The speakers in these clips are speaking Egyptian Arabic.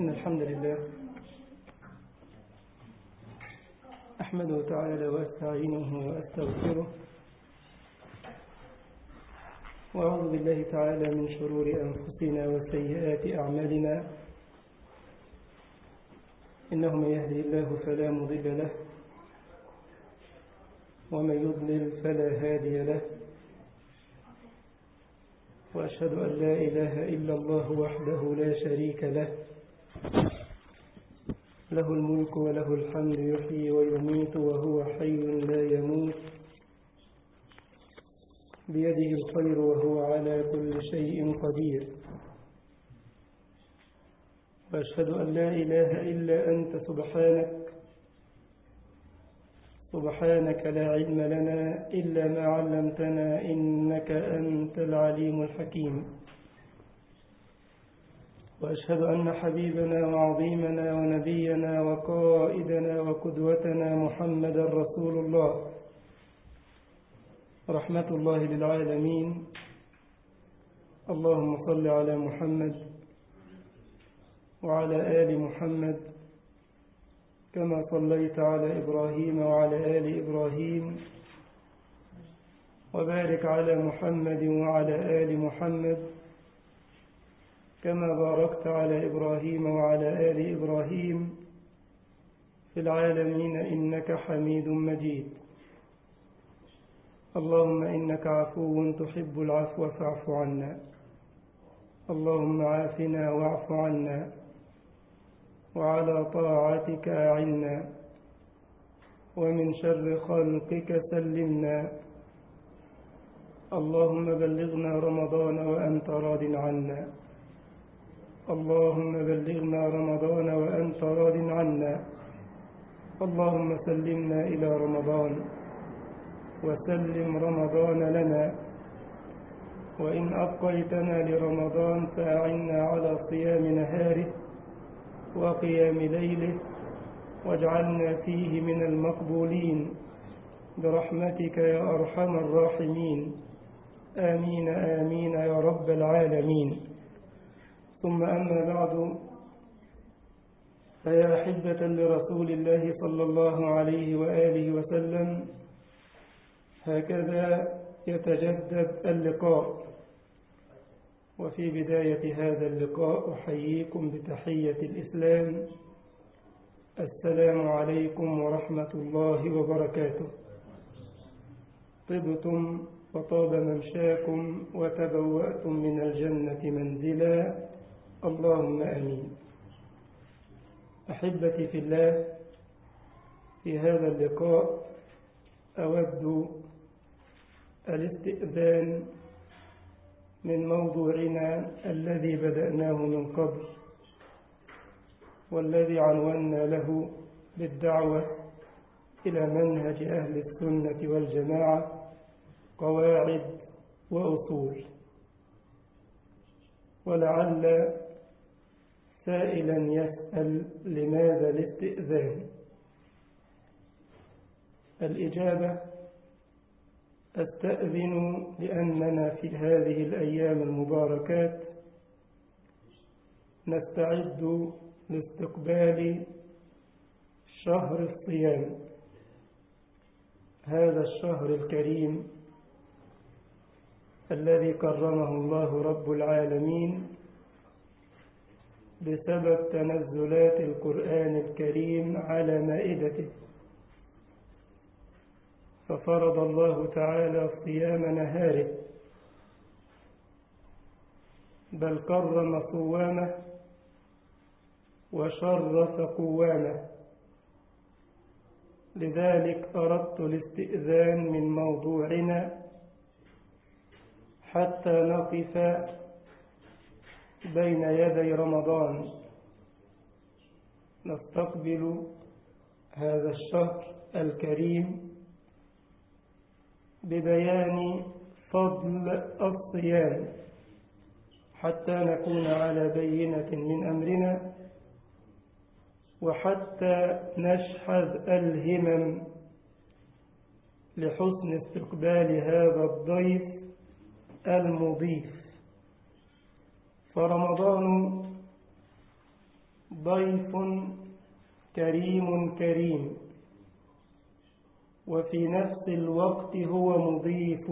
إن الحمد لله أحمده تعالى وأستعينه وأستغفره وأعوذ بالله تعالى من شرور أنفسنا وسيئات أعمالنا إنه من يهدي الله فلا مضل له ومن يضلل فلا هادي له وأشهد أن لا إله إلا الله وحده لا شريك له له الملك وله الحمد يحيي ويميت وهو حي لا يموت بيده الخير وهو على كل شيء قدير وأشهد أن لا إله إلا أنت سبحانك سبحانك لا علم لنا إلا ما علمتنا إنك أنت العليم الحكيم وأشهد أن حبيبنا وعظيمنا ونبينا وقائدنا وقدوتنا محمد رسول الله رحمة الله للعالمين اللهم صل على محمد وعلى آل محمد كما صليت على إبراهيم وعلى آل إبراهيم وبارك على محمد وعلى آل محمد كما باركت على إبراهيم وعلى آل إبراهيم في العالمين إنك حميد مجيد اللهم إنك عفو تحب العفو فاعف عنا اللهم عافنا واعف عنا وعلى طاعتك أعنا ومن شر خلقك سلمنا اللهم بلغنا رمضان وأنت راض عنا اللهم بلغنا رمضان وأنت راض عنا اللهم سلمنا إلى رمضان وسلم رمضان لنا وإن أبقيتنا لرمضان فأعنا على صيام نهاره وقيام ليله واجعلنا فيه من المقبولين برحمتك يا أرحم الراحمين آمين آمين يا رب العالمين ثم أما بعد فيا أحبة لرسول الله صلى الله عليه وآله وسلم هكذا يتجدد اللقاء وفي بداية هذا اللقاء أحييكم بتحية الإسلام السلام عليكم ورحمة الله وبركاته طبتم وطاب ممشاكم وتبوأتم من الجنة منزلا اللهم أمين أحبتي في الله في هذا اللقاء أود الاستئذان من موضوعنا الذي بدأناه من قبل والذي عنونا له بالدعوة إلى منهج أهل السنة والجماعة قواعد وأصول ولعل سائلا يسأل لماذا الاستئذان الإجابة أستأذن لأننا في هذه الأيام المباركات نستعد لاستقبال شهر الصيام هذا الشهر الكريم الذي كرمه الله رب العالمين بسبب تنزلات القرآن الكريم على مائدته ففرض الله تعالى صيام نهاره بل كرم صوامه وشرف قوامه لذلك أردت الاستئذان من موضوعنا حتى نقف بين يدي رمضان نستقبل هذا الشهر الكريم ببيان فضل الصيام حتى نكون على بينة من أمرنا وحتى نشحذ الهمم لحسن استقبال هذا الضيف المضيف فرمضان ضيف كريم كريم وفي نفس الوقت هو مضيف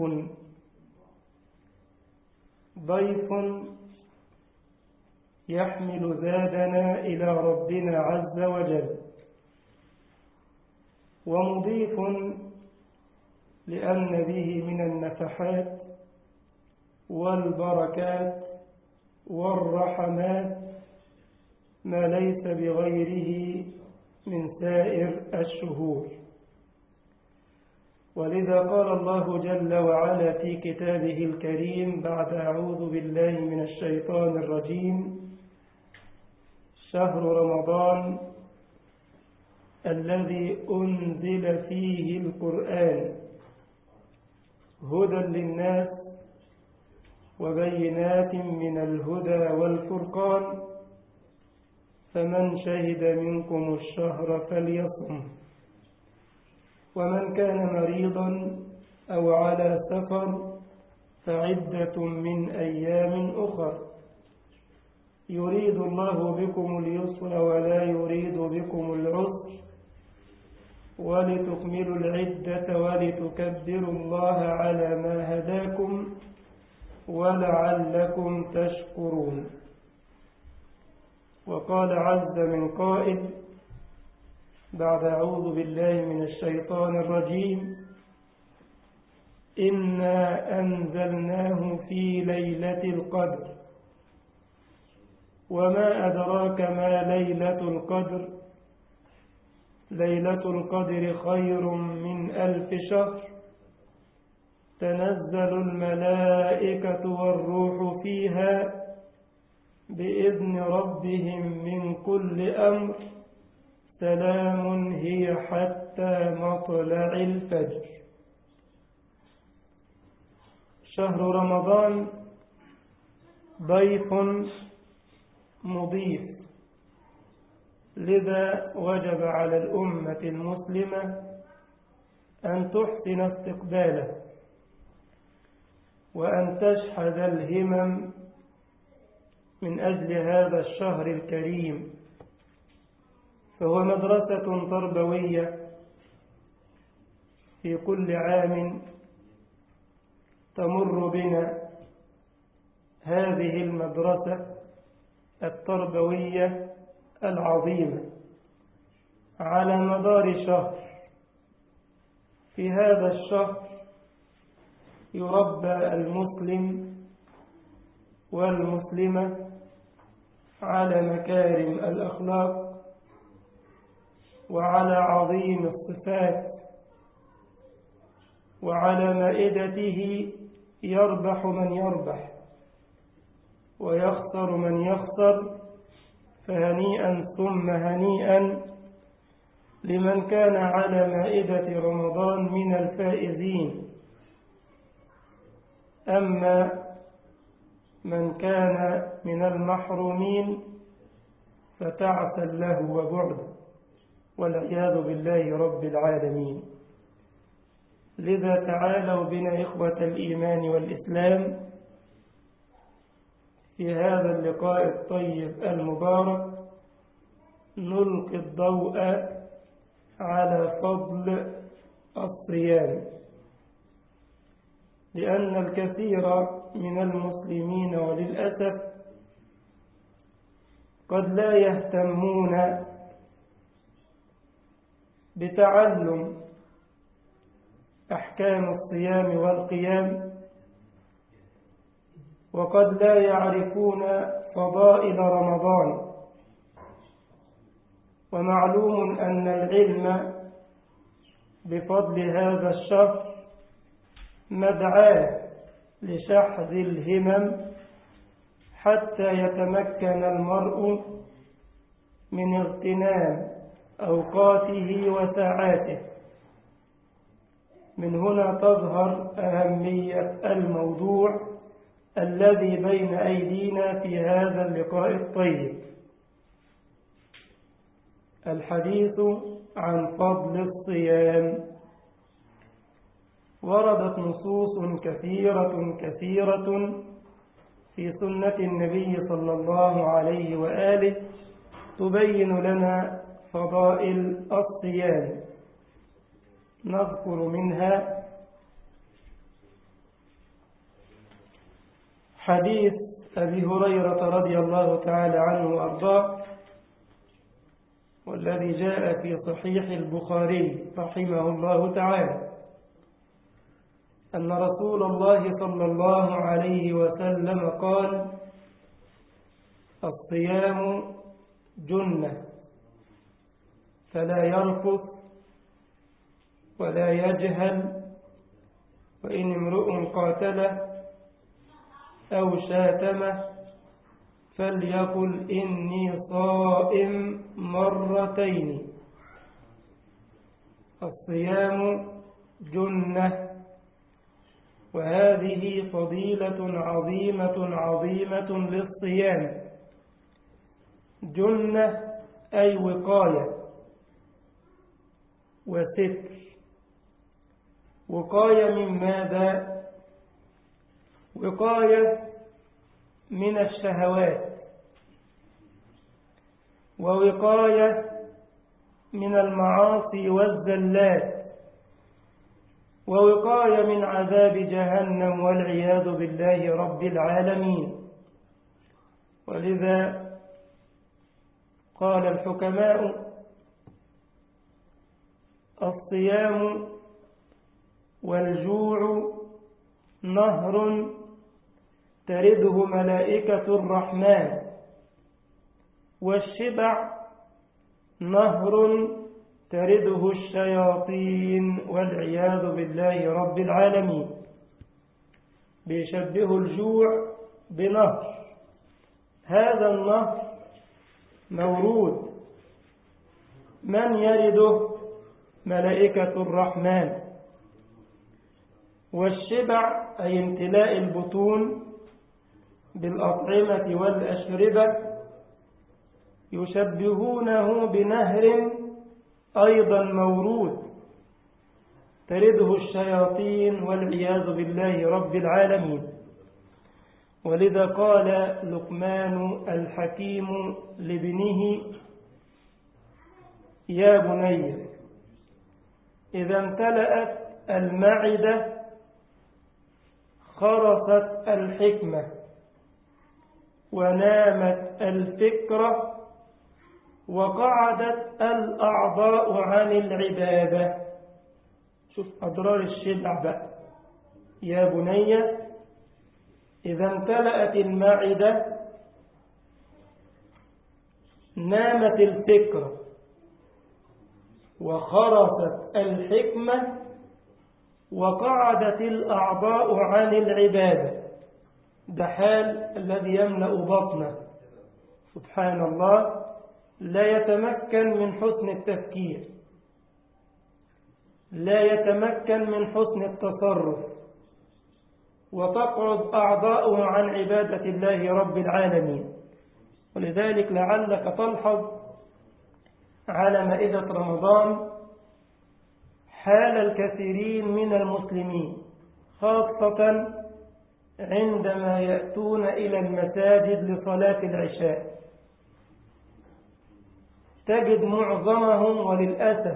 ضيف يحمل زادنا إلى ربنا عز وجل ومضيف لأن به من النفحات والبركات والرحمات ما ليس بغيره من سائر الشهور ولذا قال الله جل وعلا في كتابه الكريم بعد أعوذ بالله من الشيطان الرجيم شهر رمضان الذي أنزل فيه القرآن هدى للناس وبينات من الهدى والفرقان فمن شهد منكم الشهر فليصم ومن كان مريضا أو على سفر فعدة من أيام أخر يريد الله بكم اليسر ولا يريد بكم العسر ولتكملوا العدة ولتكبروا الله على ما هداكم ولعلكم تشكرون وقال عز من قائل بعد أعوذ بالله من الشيطان الرجيم إنا أنزلناه في ليلة القدر وما أدراك ما ليلة القدر ليلة القدر خير من ألف شهر تنزل الملائكة والروح فيها بإذن ربهم من كل أمر سلام هي حتى مطلع الفجر شهر رمضان ضيف مضيف لذا وجب على الأمة المسلمة أن تحسن استقباله وأن تشحذ الهمم من أجل هذا الشهر الكريم فهو مدرسة تربوية في كل عام تمر بنا هذه المدرسة التربوية العظيمة على مدار شهر في هذا الشهر يربى المسلم والمسلمة على مكارم الأخلاق وعلى عظيم الصفات وعلى مائدته يربح من يربح ويخسر من يخسر فهنيئا ثم هنيئا لمن كان على مائدة رمضان من الفائزين أما من كان من المحرومين فتعسا له وبعد والعياذ بالله رب العالمين لذا تعالوا بنا إخوة الإيمان والإسلام في هذا اللقاء الطيب المبارك نلقي الضوء على فضل الصيام لأن الكثير من المسلمين وللأسف قد لا يهتمون بتعلم أحكام الصيام والقيام وقد لا يعرفون فضائل رمضان ومعلوم أن العلم بفضل هذا الشهر مدعاه لشحذ الهمم حتى يتمكن المرء من اغتنام أوقاته وساعاته من هنا تظهر أهمية الموضوع الذي بين أيدينا في هذا اللقاء الطيب الحديث عن فضل الصيام وردت نصوص كثيرة كثيرة في سنة النبي صلى الله عليه وآله تبين لنا فضائل الصيام نذكر منها حديث أبي هريرة رضي الله تعالى عنه وأرضاه والذي جاء في صحيح البخاري رحمه الله تعالى أن رسول الله صلى الله عليه وسلم قال الصيام جنة فلا يرفث ولا يجهل وإن امرؤ قاتله أو شاتمه فليقل إني صائم مرتين الصيام جنة وهذه فضيلة عظيمة عظيمة للصيام جنة أي وقاية وستر وقاية من ماذا وقاية من الشهوات ووقاية من المعاصي والزلات ووقاية من عذاب جهنم والعياذ بالله رب العالمين ولذا قال الحكماء الصيام والجوع نهر ترده ملائكة الرحمن والشبع نهر ترده الشياطين والعياذ بالله رب العالمين بيشبه الجوع بنهر هذا النهر مورود من يرده ملائكة الرحمن والشبع أي امتلاء البطون بالأطعمة والأشربة يشبهونه بنهر أيضا مورود ترده الشياطين والعياذ بالله رب العالمين ولذا قال لقمان الحكيم لابنه يا بني إذا امتلأت المعدة خرصت الحكمة ونامت الفكرة وقعدت الأعضاء عن العبادة شوف أضرار الشبع بقى يا بني إذا امتلأت المعدة نامت الفكرة وخرصت الحكمة وقعدت الأعضاء عن العبادة ده حال الذي يملأ بطنه سبحان الله لا يتمكن من حسن التفكير لا يتمكن من حسن التصرف وتقعد أعضاؤه عن عبادة الله رب العالمين ولذلك لعلك تلحظ على مائدة رمضان حال الكثيرين من المسلمين خاصة عندما يأتون إلى المساجد لصلاة العشاء تجد معظمهم وللأسف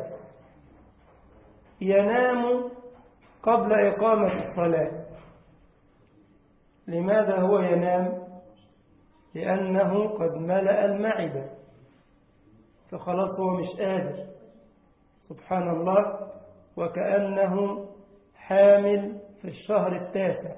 ينام قبل إقامة الصلاة لماذا هو ينام لأنه قد ملأ المعدة فخلاص هو مش قادر سبحان الله وكأنه حامل في الشهر التاسع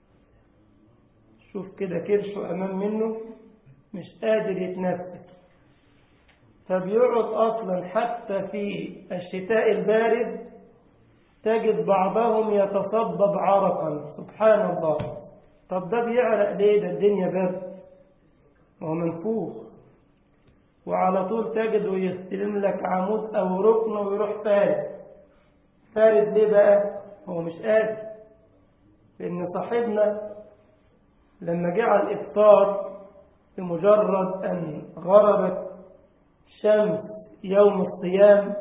شوف كده كرشه أمام منه مش قادر يتنفس فبيقعد أصلا حتى في الشتاء البارد تجد بعضهم يتصبب عرقا سبحان الله طب ده بيعرق ليه ده الدنيا برد وهو منفوخ وعلى طول تجده يستلم لك عمود أو ركن ويروح فارد فارد ليه بقى هو مش قادر لأن صاحبنا لما جعل الإفطار بمجرد أن غربت شمس يوم الصيام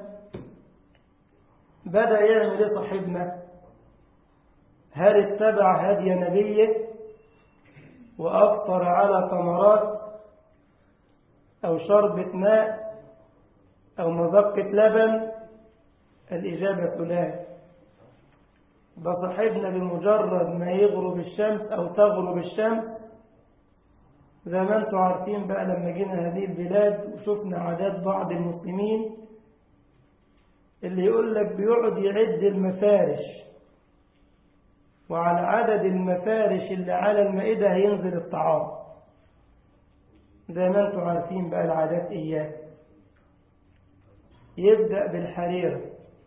بدأ يعمل ايه صاحبنا هل اتبع هدي نبيه وأفطر على تمرات أو شربة ماء أو مذقة لبن الإجابة لا ده صاحبنا بمجرد ما يغرب الشمس أو تغرب الشمس زي ما انتم عارفين بقى لما جينا هذه البلاد وشفنا عادات بعض المسلمين اللي يقول لك بيقعد يعد المفارش وعلى عدد المفارش اللي على المائدة هينزل الطعام زي ما انتم عارفين بقى العادات إياه يبدأ بالحريرة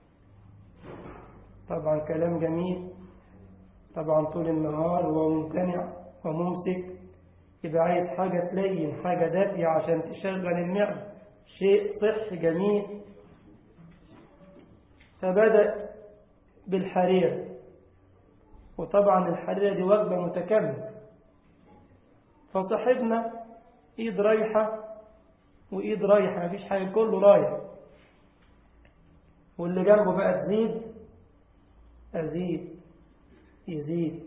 طبعا كلام جميل طبعا طول النهار هو ممتنع وممسك يبقى عايز حاجة تلين حاجة دافية عشان تشغل المعدة شيء صحي جميل فبدأ بالحريرة وطبعا الحريرة دي وجبة متكاملة فصاحبنا ايد رايحة وايد رايحة مفيش حاجة كله رايح واللي جنبه بقى تزيد أزيد يزيد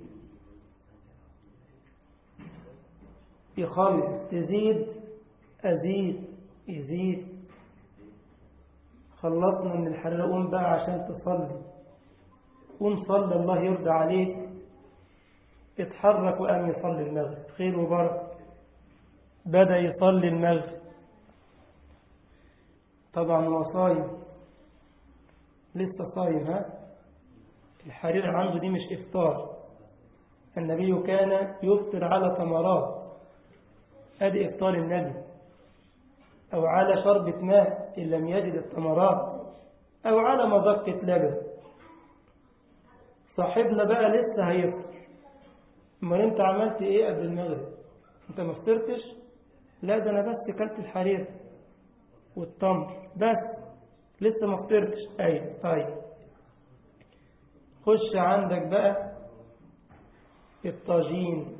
يخلص تزيد أزيد يزيد خلصنا من الحرارة قوم بقى عشان تصلي قوم صلى الله يرضى عليك اتحرك وقام يصلي المغرب خير وبركة بدأ يصلي المغرب طبعا هو صايم لسه صايم ها الحرير عنده دي مش إفطار النبي كان يفطر على تمرات أدي إفطار النبي أو على شربة ماء إن لم يجد التمرات أو على مذقة لبن صاحبنا بقى لسه هيفطر امال انت عملت ايه قبل المغرب انت ما فطرتش لا ده انا بس كلت الحرير والتمر بس لسه ما فطرتش ايوه طيب خش عندك بقى الطاجين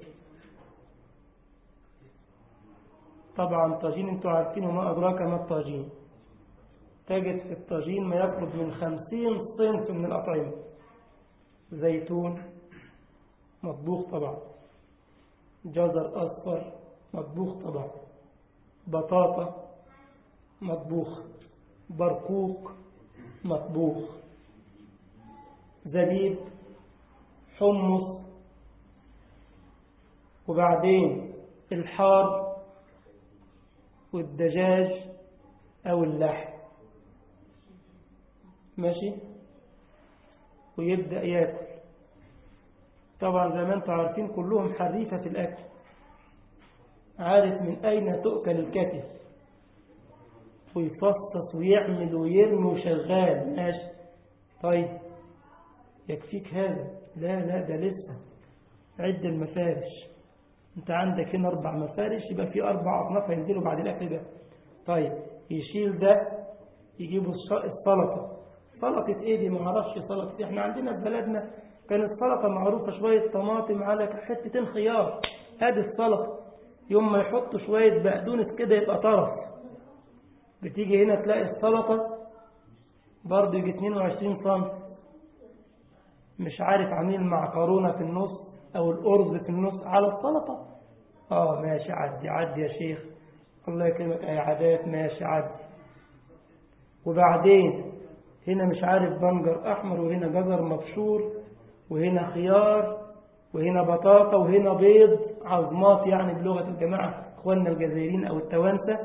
طبعا طاجين انتوا عارفين وما أدراك ما الطاجين تجد في الطاجين ما يقرب من خمسين صنف من الأطعمة زيتون مطبوخ طبعا جزر أصفر مطبوخ طبعا بطاطا مطبوخ برقوق مطبوخ زبيب حمص وبعدين الحار والدجاج أو اللحم ماشي ويبدأ يأكل طبعا زي ما انتم عارفين كلهم حريفة في الأكل عارف من أين تؤكل الكتف ويفصص ويعمل ويرمي وشغال ماشي طيب يكفيك هذا لا لا ده لسه عد المفارش انت عندك هنا اربع مفارش يبقى في اربع اصناف هينزلوا بعد الاكل ده طيب يشيل ده يجيبوا السلطه سلطه ايه دي ما اعرفش سلطه احنا عندنا في بلدنا كانت السلطه معروفه شويه طماطم على حتتين خيار ادي السلطه يوم ما يحطوا شويه بقدونس كده يبقى طرف بتيجي هنا تلاقي السلطه برضه يجي 22 سم مش عارف عاملين معكرونه في النص أو الأرز في النص على السلطة آه ماشي عدي عدي يا شيخ الله يكرمك أي عادات ماشي عدي وبعدين هنا مش عارف بنجر أحمر وهنا جزر مبشور وهنا خيار وهنا بطاطا وهنا بيض عظمات يعني بلغة الجماعة إخواننا الجزائريين أو التوانسة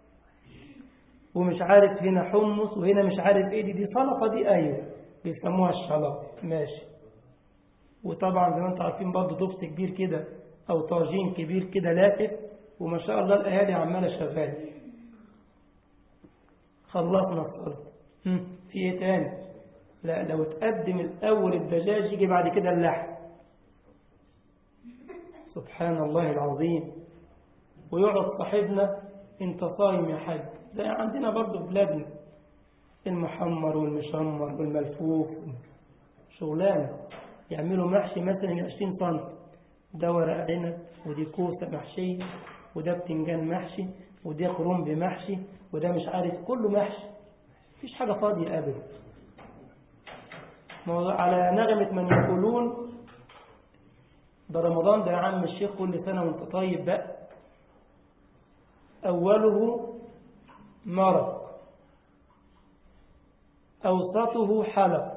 ومش عارف هنا حمص وهنا مش عارف إيه دي دي سلطة دي أيوه بيسموها الشلاط ماشي وطبعا زي ما انتم عارفين برضه دبس كبير كده او طاجين كبير كده لافف وما شاء الله الاهالي عماله شغاله خلصنا الصلاه في ايه تاني لا لو تقدم الاول الدجاج يجي بعد كده اللحم سبحان الله العظيم ويقعد صاحبنا انت صايم يا حاج زي عندنا برضه في بلادنا المحمر والمشمر والملفوف شغلانه يعملوا محشي مثلا 20 طن ده ورق عنب ودي كوسة محشية وده بتنجان محشي وده كرنب محشي وده مش عارف كله محشي مفيش حاجة فاضية أبدا على نغمة من يقولون ده رمضان ده يا عم الشيخ كل سنة وانت طيب بقى أوله مرق أوسطه حلق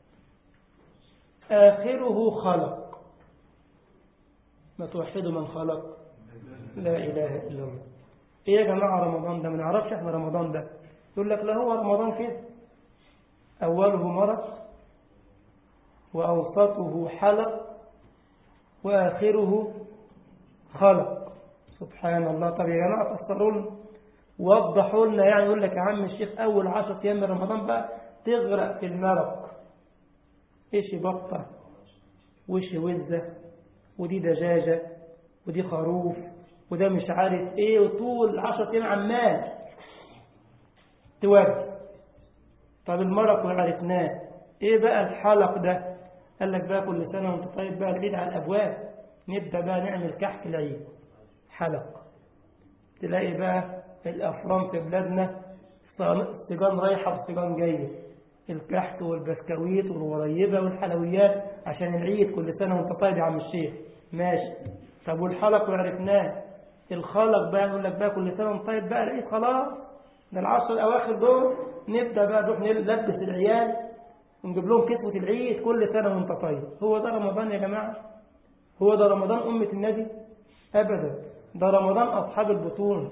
آخره خلق ما توحدوا من خلق لا إله إلا الله إيه يا جماعة رمضان ده ما نعرفش إحنا رمضان ده يقول لك لا هو رمضان كده أوله مرق وأوسطه حلق وآخره خلق سبحان الله طب يا جماعة فسروا لنا وضحوا لنا يعني يقول لك يا عم الشيخ أول عشرة أيام من رمضان بقى تغرق في المرق إيش بطة وإيش وزة ودي دجاجة ودي خروف وده مش عارف إيه وطول عشرة أيام عمال تودي طب المرق وعرفناه إيه بقى الحلق ده قال لك بقى كل سنة وانت طيب بقى العيد على الأبواب نبدأ بقى نعمل كحك العيد حلق تلاقي بقى الأفران في بلادنا السجان رايحة والسجان جاية الكحك والبسكويت والغريبة والحلويات عشان العيد كل سنة وانت طيب يا عم الشيخ ماشي طب والحلق وعرفناه الخلق بقى يقول لك بقى كل سنة وانت طيب بقى العيد خلاص ده العشر الأواخر دول نبدأ بقى نروح نلبس العيال ونجيب لهم كسوة العيد كل سنة وانت طيب هو ده رمضان يا جماعة هو ده رمضان أمة النبي أبدا ده رمضان أصحاب البطون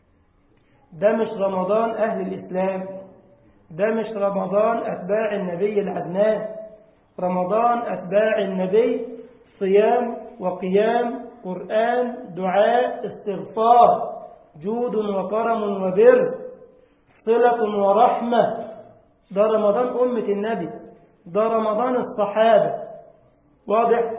ده مش رمضان أهل الإسلام ده مش رمضان أتباع النبي العدنان رمضان أتباع النبي صيام وقيام قرآن دعاء استغفار جود وكرم وبر صلة ورحمة ده رمضان أمة النبي ده رمضان الصحابة واضح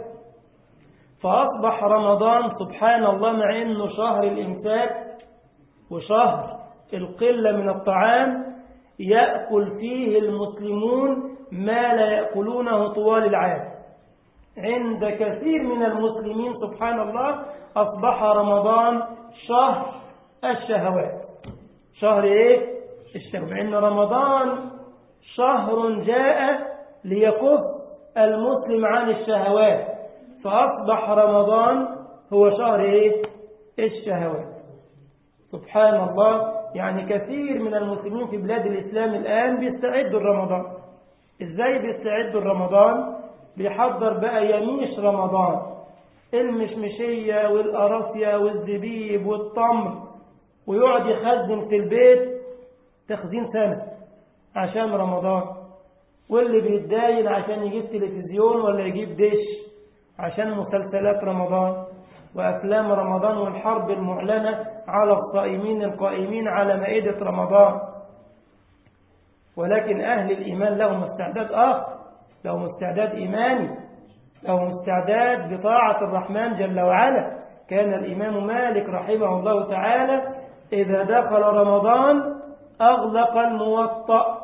فأصبح رمضان سبحان الله مع أنه شهر الإمساك وشهر القلة من الطعام يأكل فيه المسلمون ما لا يأكلونه طوال العام عند كثير من المسلمين سبحان الله أصبح رمضان شهر الشهوات شهر إيه؟ الشهوات إن رمضان شهر جاء ليكف المسلم عن الشهوات فأصبح رمضان هو شهر إيه؟ الشهوات سبحان الله يعني كثير من المسلمين في بلاد الإسلام الآن بيستعدوا لرمضان إزاي بيستعدوا لرمضان بيحضر بقى يميش رمضان المشمشية والقرافية والزبيب والتمر ويقعد يخزن في البيت تخزين سنة عشان رمضان واللي بيتداين عشان يجيب تلفزيون ولا يجيب دش عشان مسلسلات رمضان وأفلام رمضان والحرب المعلنة على الصائمين القائمين على مائدة رمضان ولكن أهل الإيمان لهم استعداد آخر لهم استعداد إيماني لهم استعداد بطاعة الرحمن جل وعلا كان الإمام مالك رحمه الله تعالى إذا دخل رمضان أغلق الموطأ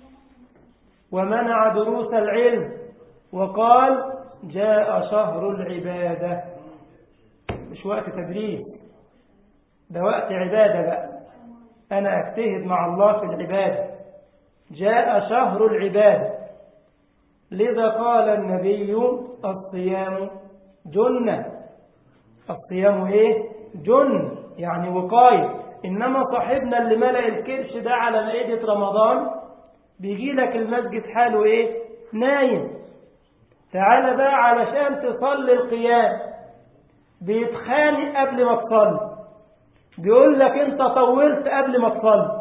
ومنع دروس العلم وقال جاء شهر العبادة مش وقت تدريس ده وقت عبادة بقى أنا أجتهد مع الله في العبادة جاء شهر العبادة لذا قال النبي الصيام جنة الصيام ايه جن يعني وقاية إنما صاحبنا اللي ملأ الكرش ده على مائدة رمضان بيجي لك المسجد حاله ايه نايم تعال بقى علشان تصلي القيام بيتخانق قبل ما تصلي بيقول لك انت طولت قبل ما تصلي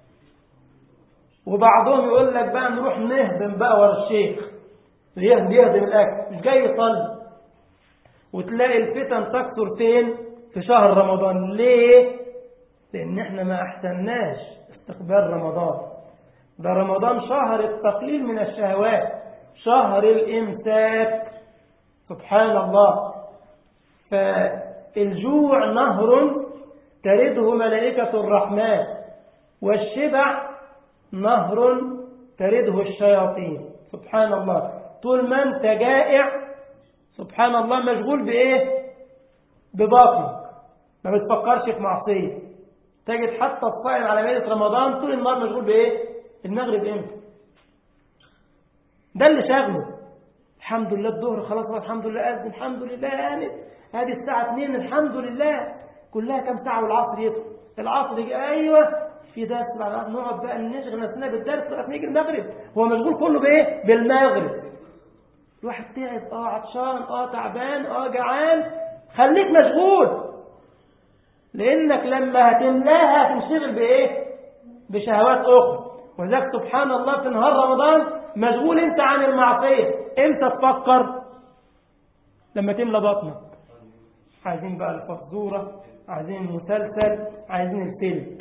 وبعضهم يقول لك بقى نروح نهدم بقى ورا الشيخ يهدم الاكل مش جاي يصلي وتلاقي الفتن تكثر فين في شهر رمضان ليه لان احنا ما احسناش استقبال رمضان ده رمضان شهر التقليل من الشهوات شهر الامساك سبحان الله فالجوع نهر ترده ملائكة الرحمن والشبع نهر ترده الشياطين سبحان الله طول ما انت جائع سبحان الله مشغول بإيه بباطنك ما بتفكرش في معصية تجد حتى الصائم على مائدة رمضان طول النهار مشغول بإيه المغرب امتى ده اللي شغله الحمد لله الظهر خلاص الحمد لله أذن الحمد لله يعني هذه الساعة 2 الحمد لله كلها كم ساعة والعصر يدخل العصر يجي أيوة في درس بعد نقعد بقى نشغل نفسنا بالدرس لغايه نيجي المغرب هو مشغول كله بايه بالمغرب الواحد تعب اه عطشان اه تعبان اه جعان خليك مشغول لانك لما هتملاها هتنشغل بايه بشهوات اخرى وذلك سبحان الله في نهار رمضان مشغول انت عن المعصيه امتى تفكر لما تملى بطنك عايزين بقى الفزوره عايزين المسلسل عايزين الفيلم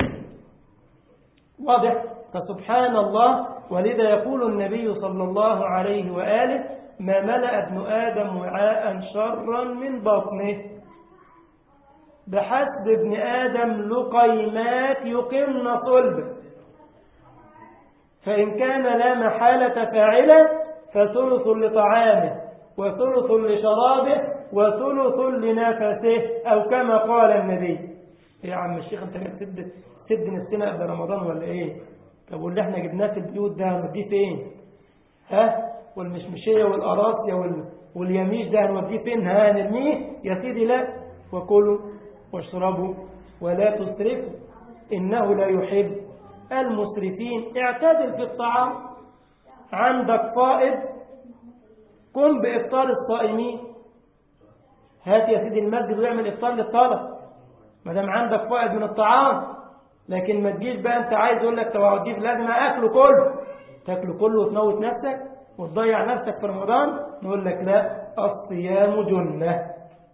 واضح فسبحان الله ولذا يقول النبي صلى الله عليه وآله ما ملأ ابن آدم وعاء شرا من بطنه بحسب ابن آدم لقيمات يقمن صلبه فإن كان لا محالة فاعلا فثلث لطعامه وثلث لشرابه وثلث لنفسه أو كما قال النبي يا عم الشيخ انت تسد تسد نفسنا قبل رمضان ولا ايه طب واللي احنا جبناه في البيوت ده هنوديه فين ها والمشمشيه والقراصيه وال... واليميش ده هنوديه فين ها نرميه يا سيدي لا وكلوا واشربوا ولا تسرفوا انه لا يحب المسرفين اعتدل في الطعام عندك فائض قم بافطار الصائمين هات يا سيدي المسجد ويعمل افطار للطلب ما دام عندك فائض من الطعام لكن ما تجيش بقى انت عايز يقول لك طب اوديه لازم اكله كله تاكله كله وتموت نفسك وتضيع نفسك في رمضان نقول لك لا الصيام جنة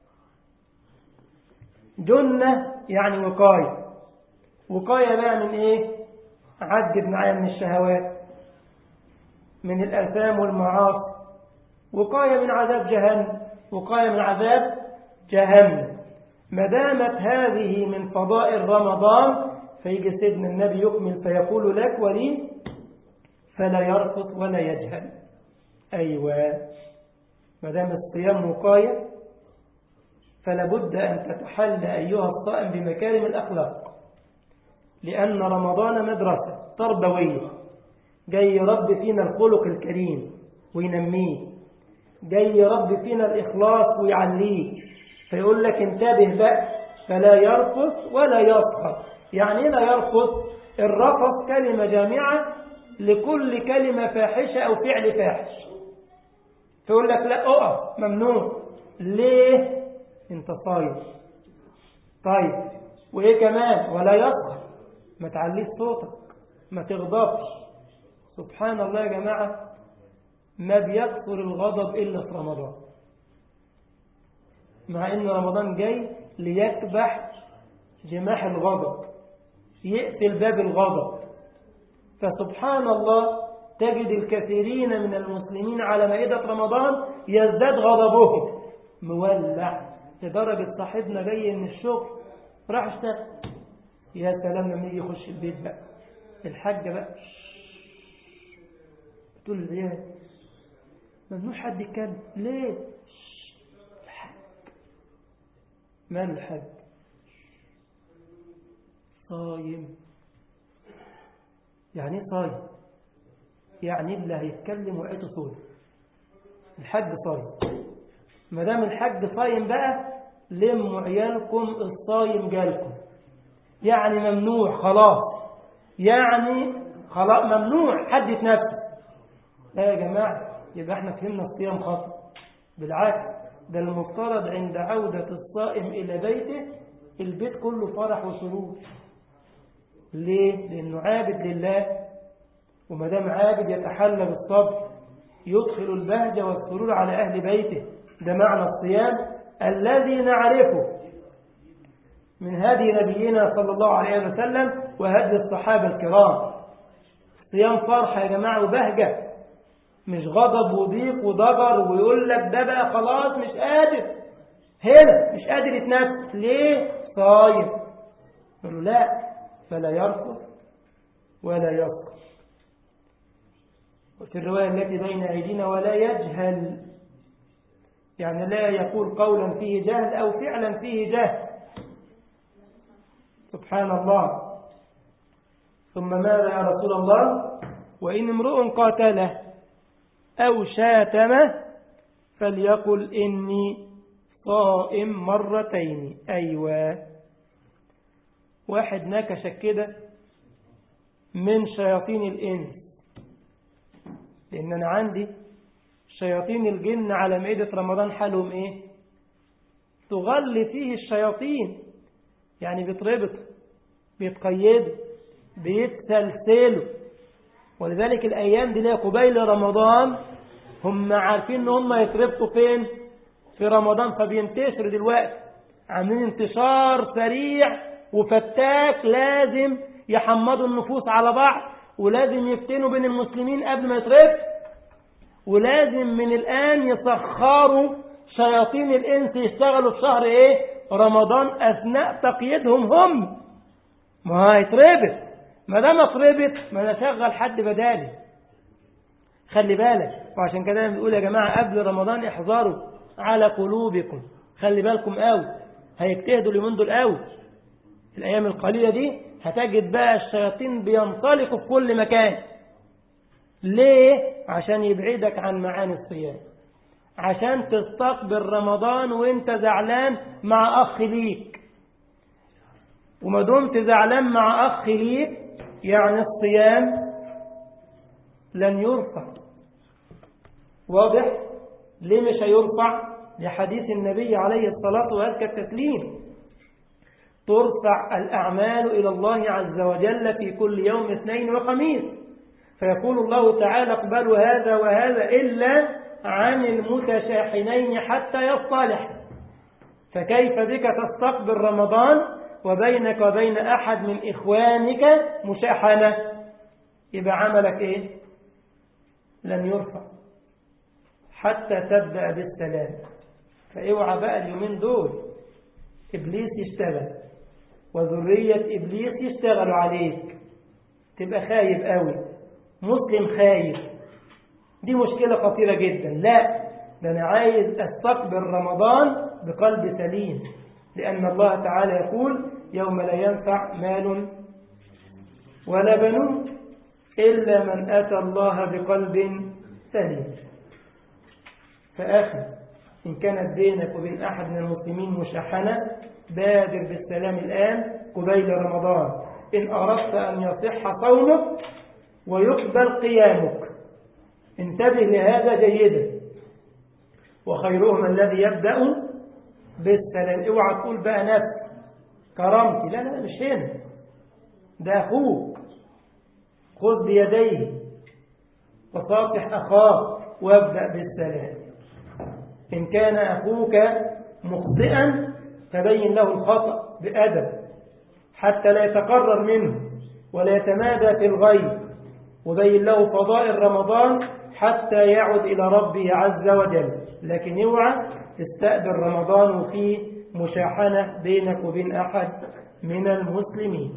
جنة يعني وقاية وقاية بقى من ايه عدد معايا من الشهوات من الأثام والمعاصي وقاية من عذاب جهنم وقاية من عذاب جهنم ما دامت هذه من فضائل رمضان فيجي سيدنا النبي يكمل فيقول لك ولي فلا يرفض ولا يجهل أيوة ما دام الصيام وقاية فلا بد أن تتحلى أيها الصائم بمكارم الأخلاق لأن رمضان مدرسة تربوية جاي يربي فينا الخلق الكريم وينميه جاي يربي فينا الإخلاص ويعليه فيقول لك انتبه بقى فلا يرفض ولا يسخط يعني لا يرفض الرفض كلمة جامعة لكل كلمة فاحشة أو فعل فاحش فيقول لك لا اقف ممنوع ليه انت صايم طيب وايه كمان ولا يسخر ما تعليش صوتك ما تغضبش سبحان الله يا جماعة ما بيكثر الغضب إلا في رمضان مع ان رمضان جاي ليكبح جماح الغضب يقفل باب الغضب فسبحان الله تجد الكثيرين من المسلمين على مائدة رمضان يزداد غضبهم مولع لدرجة صاحبنا جاي من الشغل راح اشتغل يا سلام لما يجي يخش البيت بقى الحاجة بقى تقول العيال ممنوع حد يتكلم ليه الحاج مال الحاج صايم يعني ايه صايم يعني اللي هيتكلم وقته صوم الحاج صايم ما دام الحاج صايم بقى لموا عيالكم الصايم جالكم يعني ممنوع خلاص يعني خلاص ممنوع حد يتنفس لا يا جماعة يبقى احنا فهمنا الصيام خطأ بالعكس ده المفترض عند عودة الصائم إلى بيته البيت كله فرح وسرور ليه؟ لأنه عابد لله وما دام عابد يتحلى بالصبر يدخل البهجة والسرور على أهل بيته ده معنى الصيام الذي نعرفه من هدي نبينا صلى الله عليه وسلم وهدي الصحابة الكرام صيام فرحة يا جماعة وبهجة مش غضب وضيق وضجر ويقول لك ده بقى خلاص مش قادر هنا مش قادر يتنفس ليه صايم قالوا لا فلا يرفض ولا يسقط وفي الرواية التي بين أيدينا ولا يجهل يعني لا يقول قولا فيه جهل أو فعلا فيه جهل سبحان الله ثم ماذا يا رسول الله وإن امرؤ قاتله أو شاتمه فليقل إني صائم مرتين أيوة واحد نكشك كده من شياطين الإنس لأن أنا عندي شياطين الجن على مائدة رمضان حالهم إيه تغلي فيه الشياطين يعني بيتربطوا بيتقيدوا بيتسلسلوا ولذلك الأيام دي ليه قبيل رمضان هم عارفين ان هم يتربطوا فين في رمضان فبينتشروا دلوقتي عاملين انتشار سريع وفتاك لازم يحمضوا النفوس على بعض ولازم يفتنوا بين المسلمين قبل ما يتربطوا ولازم من الآن يسخروا شياطين الإنس يشتغلوا في شهر إيه رمضان أثناء تقييدهم هم ما هيتربط ما دام اتربط ما انا اشغل حد بدالي خلي بالك وعشان كده بنقول يا جماعة قبل رمضان احذروا على قلوبكم خلي بالكم قوي هيجتهدوا اليومين دول قوي في الأيام القليلة دي هتجد بقى الشياطين بينطلقوا في كل مكان ليه؟ عشان يبعدك عن معاني الصيام عشان تستقبل رمضان وانت زعلان مع أخ ليك وما دمت زعلان مع أخ ليك يعني الصيام لن يرفع واضح ليه مش هيرفع لحديث النبي عليه الصلاة وأزكى التسليم ترفع الأعمال إلى الله عز وجل في كل يوم اثنين وخميس فيقول الله تعالى اقبلوا هذا وهذا إلا عن المتشاحنين حتى يصطلح فكيف بك تستقبل رمضان وبينك وبين أحد من إخوانك مشاحنة يبقى عملك إيه لن يرفع حتى تبدأ بالسلام فاوعى بقى اليومين دول إبليس يشتغل وذرية إبليس يشتغلوا عليك تبقى خايب قوي مسلم خايب دي مشكلة خطيرة جدا لا ده أنا عايز أستقبل رمضان بقلب سليم لأن الله تعالى يقول يوم لا ينفع مال ولا بنون إلا من أتى الله بقلب سليم فآخر إن كانت بينك وبين أحد من المسلمين مشاحنة بادر بالسلام الآن قبيل رمضان إن أردت أن يصح صومك ويقبل قيامك انتبه لهذا جيدا وخيرهم الذي يبدأ بالسلام اوعى تقول بقى نفس كرامتي لا لا مش هنا ده أخوك خذ بيديه وصافح أخاك وابدأ بالسلام إن كان أخوك مخطئا فبين له الخطأ بأدب حتى لا يتقرر منه ولا يتمادى في الغيب وبين له فضائل رمضان حتى يعود إلى ربه عز وجل لكن اوعى تستقبل رمضان وفيه مشاحنة بينك وبين أحد من المسلمين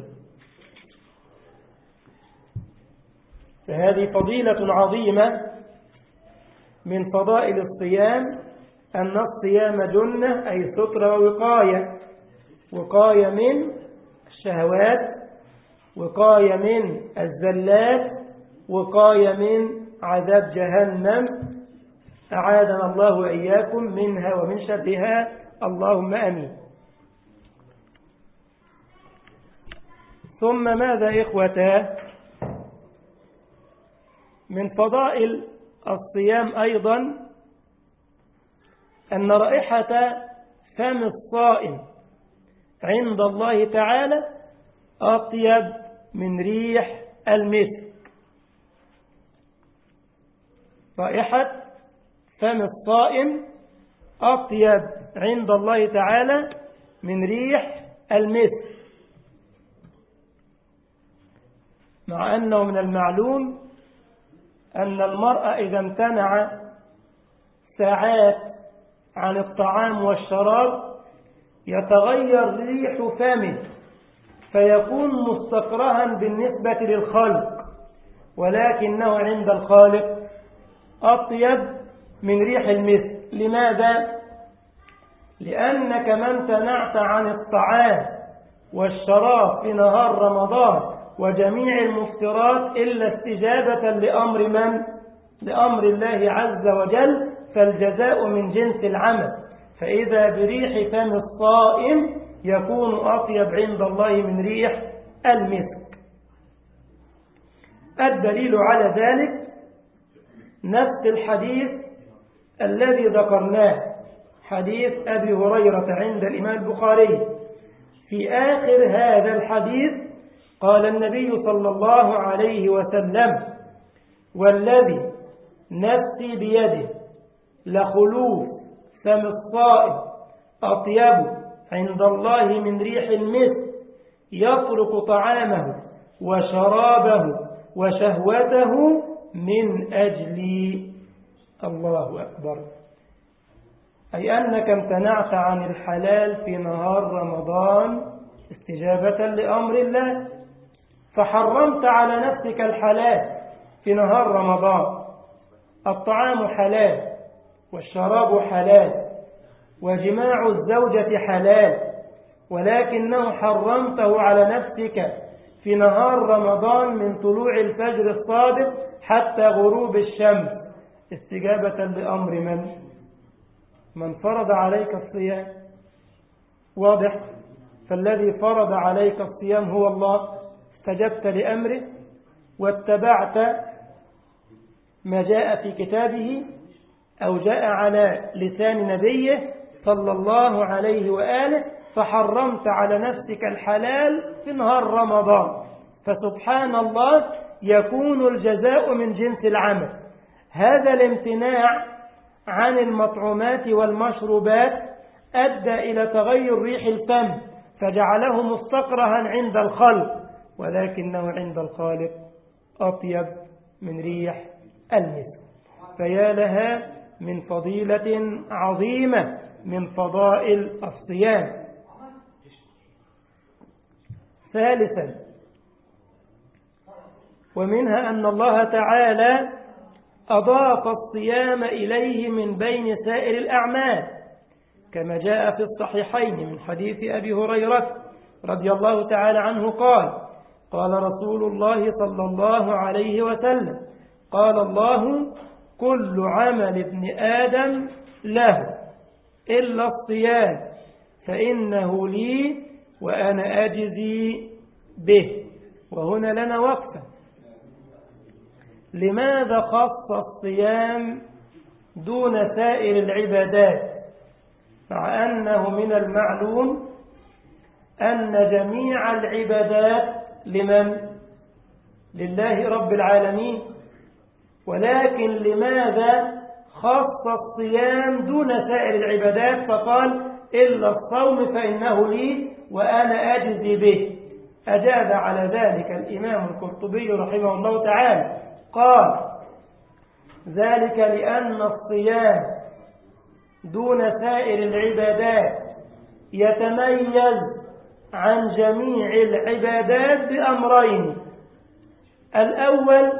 فهذه فضيلة عظيمة من فضائل الصيام أن الصيام جنة أي سترة ووقاية وقاية من الشهوات وقاية من الزلات وقاية من عذاب جهنم أعاذنا الله وإياكم منها ومن شرها اللهم أمين ثم ماذا إخوتا من فضائل الصيام أيضا أن رائحة فم الصائم عند الله تعالى أطيب من ريح المسك رائحة فم الصائم أطيب عند الله تعالى من ريح المسك مع أنه من المعلوم أن المرأة إذا امتنع ساعات عن الطعام والشراب يتغير ريح فمه فيكون مستكرها بالنسبة للخلق ولكنه عند الخالق أطيب من ريح المسك لماذا؟ لأنك ما امتنعت عن الطعام والشراب في نهار رمضان وجميع المفترات إلا استجابة لأمر من؟ لأمر الله عز وجل فالجزاء من جنس العمل فإذا بريح فم الصائم يكون أطيب عند الله من ريح المسك الدليل على ذلك نفس الحديث الذي ذكرناه حديث أبي هريرة عند الإمام البخاري في آخر هذا الحديث قال النبي صلى الله عليه وسلم والذي نفسي بيده لخلوف فم الصائم أطيب عند الله من ريح المسك يطرق طعامه وشرابه وشهوته من أجلي الله أكبر أي أنك امتنعت عن الحلال في نهار رمضان استجابة لأمر الله فحرمت على نفسك الحلال في نهار رمضان الطعام حلال والشراب حلال وجماع الزوجة حلال ولكنه حرمته على نفسك في نهار رمضان من طلوع الفجر الصادق حتى غروب الشمس استجابة لأمر من؟ من فرض عليك الصيام واضح فالذي فرض عليك الصيام هو الله استجبت لأمره واتبعت ما جاء في كتابه أو جاء على لسان نبيه صلى الله عليه وآله فحرمت على نفسك الحلال في نهار رمضان فسبحان الله يكون الجزاء من جنس العمل هذا الامتناع عن المطعومات والمشروبات أدى إلى تغير ريح الفم فجعله مستقرها عند الخلق ولكنه عند الخالق أطيب من ريح المسك فيا لها من فضيلة عظيمة من فضائل الصيام ثالثا ومنها أن الله تعالى أضاف الصيام إليه من بين سائر الأعمال كما جاء في الصحيحين من حديث أبي هريرة رضي الله تعالى عنه قال قال رسول الله صلى الله عليه وسلم قال الله كل عمل ابن آدم له إلا الصيام فإنه لي وأنا أجزي به وهنا لنا وقفة لماذا خص الصيام دون سائر العبادات مع أنه من المعلوم أن جميع العبادات لمن؟ لله رب العالمين ولكن لماذا خص الصيام دون سائر العبادات فقال إلا الصوم فإنه لي وأنا أجزي به أجاب على ذلك الإمام القرطبي رحمه الله تعالى قال ذلك لأن الصيام دون سائر العبادات يتميز عن جميع العبادات بأمرين الأول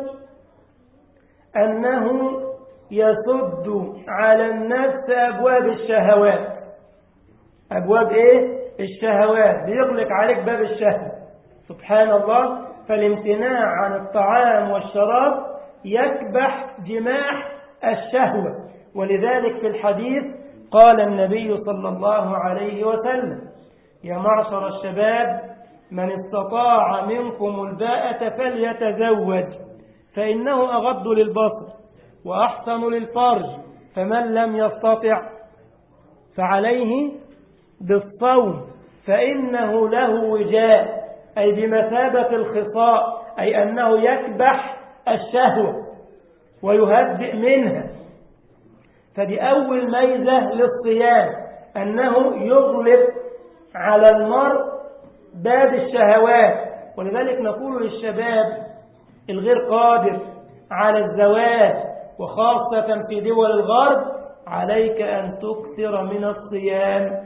أنه يسد على النفس أبواب الشهوات أبواب إيه؟ الشهوات بيغلق عليك باب الشهوة سبحان الله فالامتناع عن الطعام والشراب يكبح جماح الشهوة ولذلك في الحديث قال النبي صلى الله عليه وسلم يا معشر الشباب من استطاع منكم الباءة فليتزوج فإنه أغض للبصر وأحسن للفرج فمن لم يستطع فعليه بالصوم فإنه له وجاء أي بمثابة الخصاء أي أنه يكبح الشهوة ويهدئ منها فدي أول ميزة للصيام أنه يغلق على المرء باب الشهوات ولذلك نقول للشباب الغير قادر على الزواج وخاصة في دول الغرب عليك أن تكثر من الصيام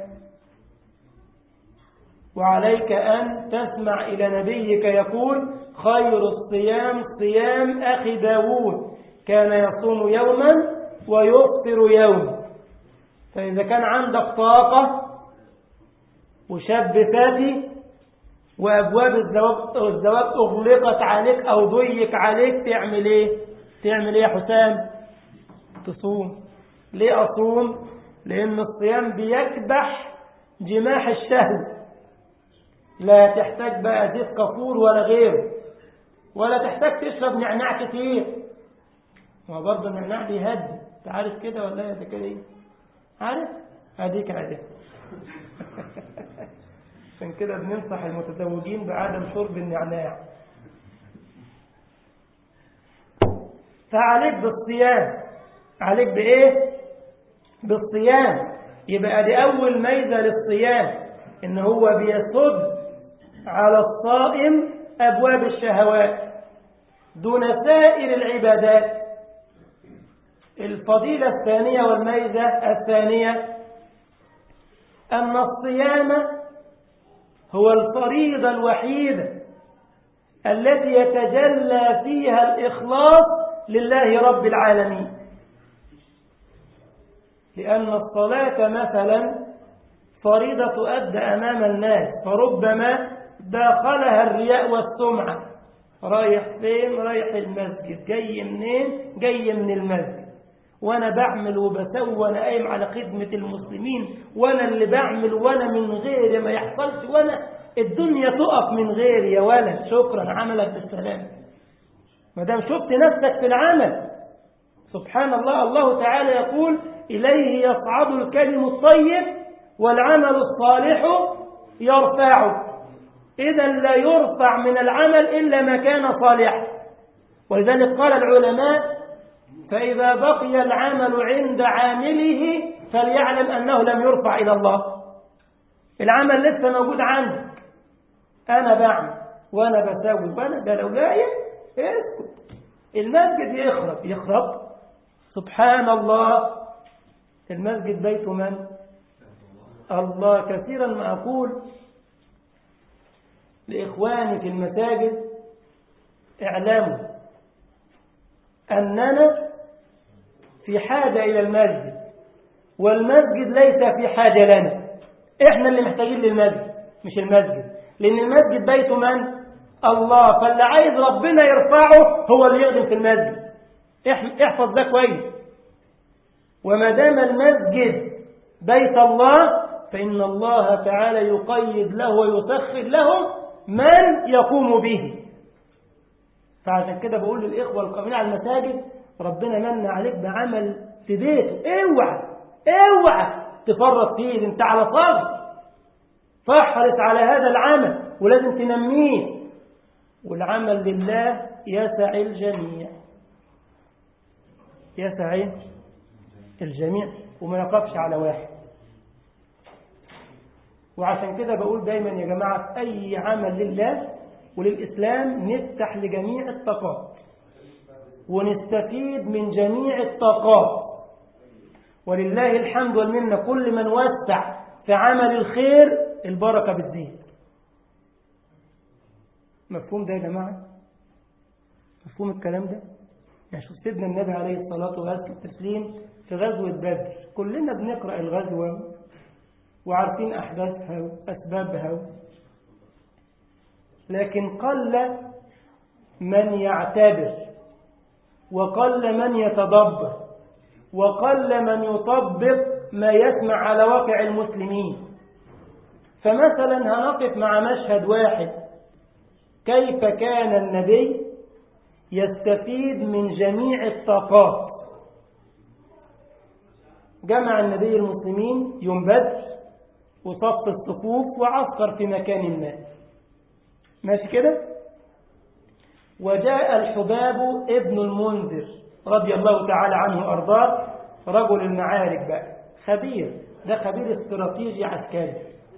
وعليك أن تسمع إلى نبيك يقول خير الصيام صيام أخي داود كان يصوم يوما ويفطر يوما فإذا كان عندك طاقة وشاب فاتي وأبواب الزواج أغلقت عليك أو ضيق عليك تعمل إيه تعمل إيه يا حسام تصوم ليه أصوم لأن الصيام بيكبح جماح الشهوة لا تحتاج بقى زيت كفور ولا غيره ولا تحتاج تشرب نعناع كتير ما هو برضه النعناع بيهدي انت عارف كده ولا ايه ده كده ايه عارف اديك عارف عشان كده بننصح المتزوجين بعدم شرب النعناع فعليك بالصيام عليك بايه بالصيام يبقى دي اول ميزه للصيام ان هو بيصد على الصائم ابواب الشهوات دون سائر العبادات الفضيله الثانيه والميزه الثانيه ان الصيام هو الفريضه الوحيده التي يتجلى فيها الاخلاص لله رب العالمين لأن الصلاة مثلا فريضة تؤدى أمام الناس فربما داخلها الرياء والسمعة رايح فين رايح المسجد جاي منين جاي من المسجد وانا بعمل وبسوي وانا قايم على خدمة المسلمين وانا اللي بعمل وانا من غيري ما يحصلش وانا الدنيا تقف من غيري يا ولد شكرا عملك بالسلام ما دام شفت نفسك في العمل سبحان الله الله تعالى يقول إليه يصعد الكلم الطيب والعمل الصالح يرفعه إذا لا يرفع من العمل إلا ما كان صالحا ولذلك قال العلماء فإذا بقي العمل عند عامله فليعلم أنه لم يرفع إلى الله العمل لسه موجود عندك أنا بعمل وأنا بسوي وأنا ده لولايا اسكت المسجد يخرب يخرب سبحان الله المسجد بيت من الله كثيرا ما أقول لإخواني في المساجد اعلموا أننا في حاجة إلى المسجد والمسجد ليس في حاجة لنا إحنا اللي محتاجين للمسجد مش المسجد لأن المسجد بيت من الله فاللي عايز ربنا يرفعه هو اللي يخدم في المسجد احفظ ده كويس وما دام المسجد بيت الله فإن الله تعالى يقيد له ويسخر له من يقوم به فعشان كده بقول للإخوة القائمين على المساجد ربنا من عليك بعمل في بيته اوعى اوعى تفرط فيه انت على صبر فاحرص على هذا العمل ولازم تنميه والعمل لله يسع الجميع يسع الجميع وما يقفش على واحد وعشان كده بقول دايما يا جماعة أي عمل لله وللإسلام نفتح لجميع الطاقات ونستفيد من جميع الطاقات ولله الحمد والمنة كل من وسع في عمل الخير البركة بتزيد مفهوم ده يا جماعة مفهوم الكلام ده يعني شوف سيدنا النبي عليه الصلاة والتسليم في غزوة بدر كلنا بنقرأ الغزوة وعارفين أحداثها وأسبابها لكن قل من يعتبر وقل من يتدبر وقل من يطبق ما يسمع على واقع المسلمين فمثلا هنقف مع مشهد واحد كيف كان النبي يستفيد من جميع الطاقات جمع النبي المسلمين يوم بدر وصف الصفوف وعسكر في مكان ما ماشي كده وجاء الحباب ابن المنذر رضي الله تعالى عنه وأرضاه رجل المعارك بقى خبير ده خبير استراتيجي عسكري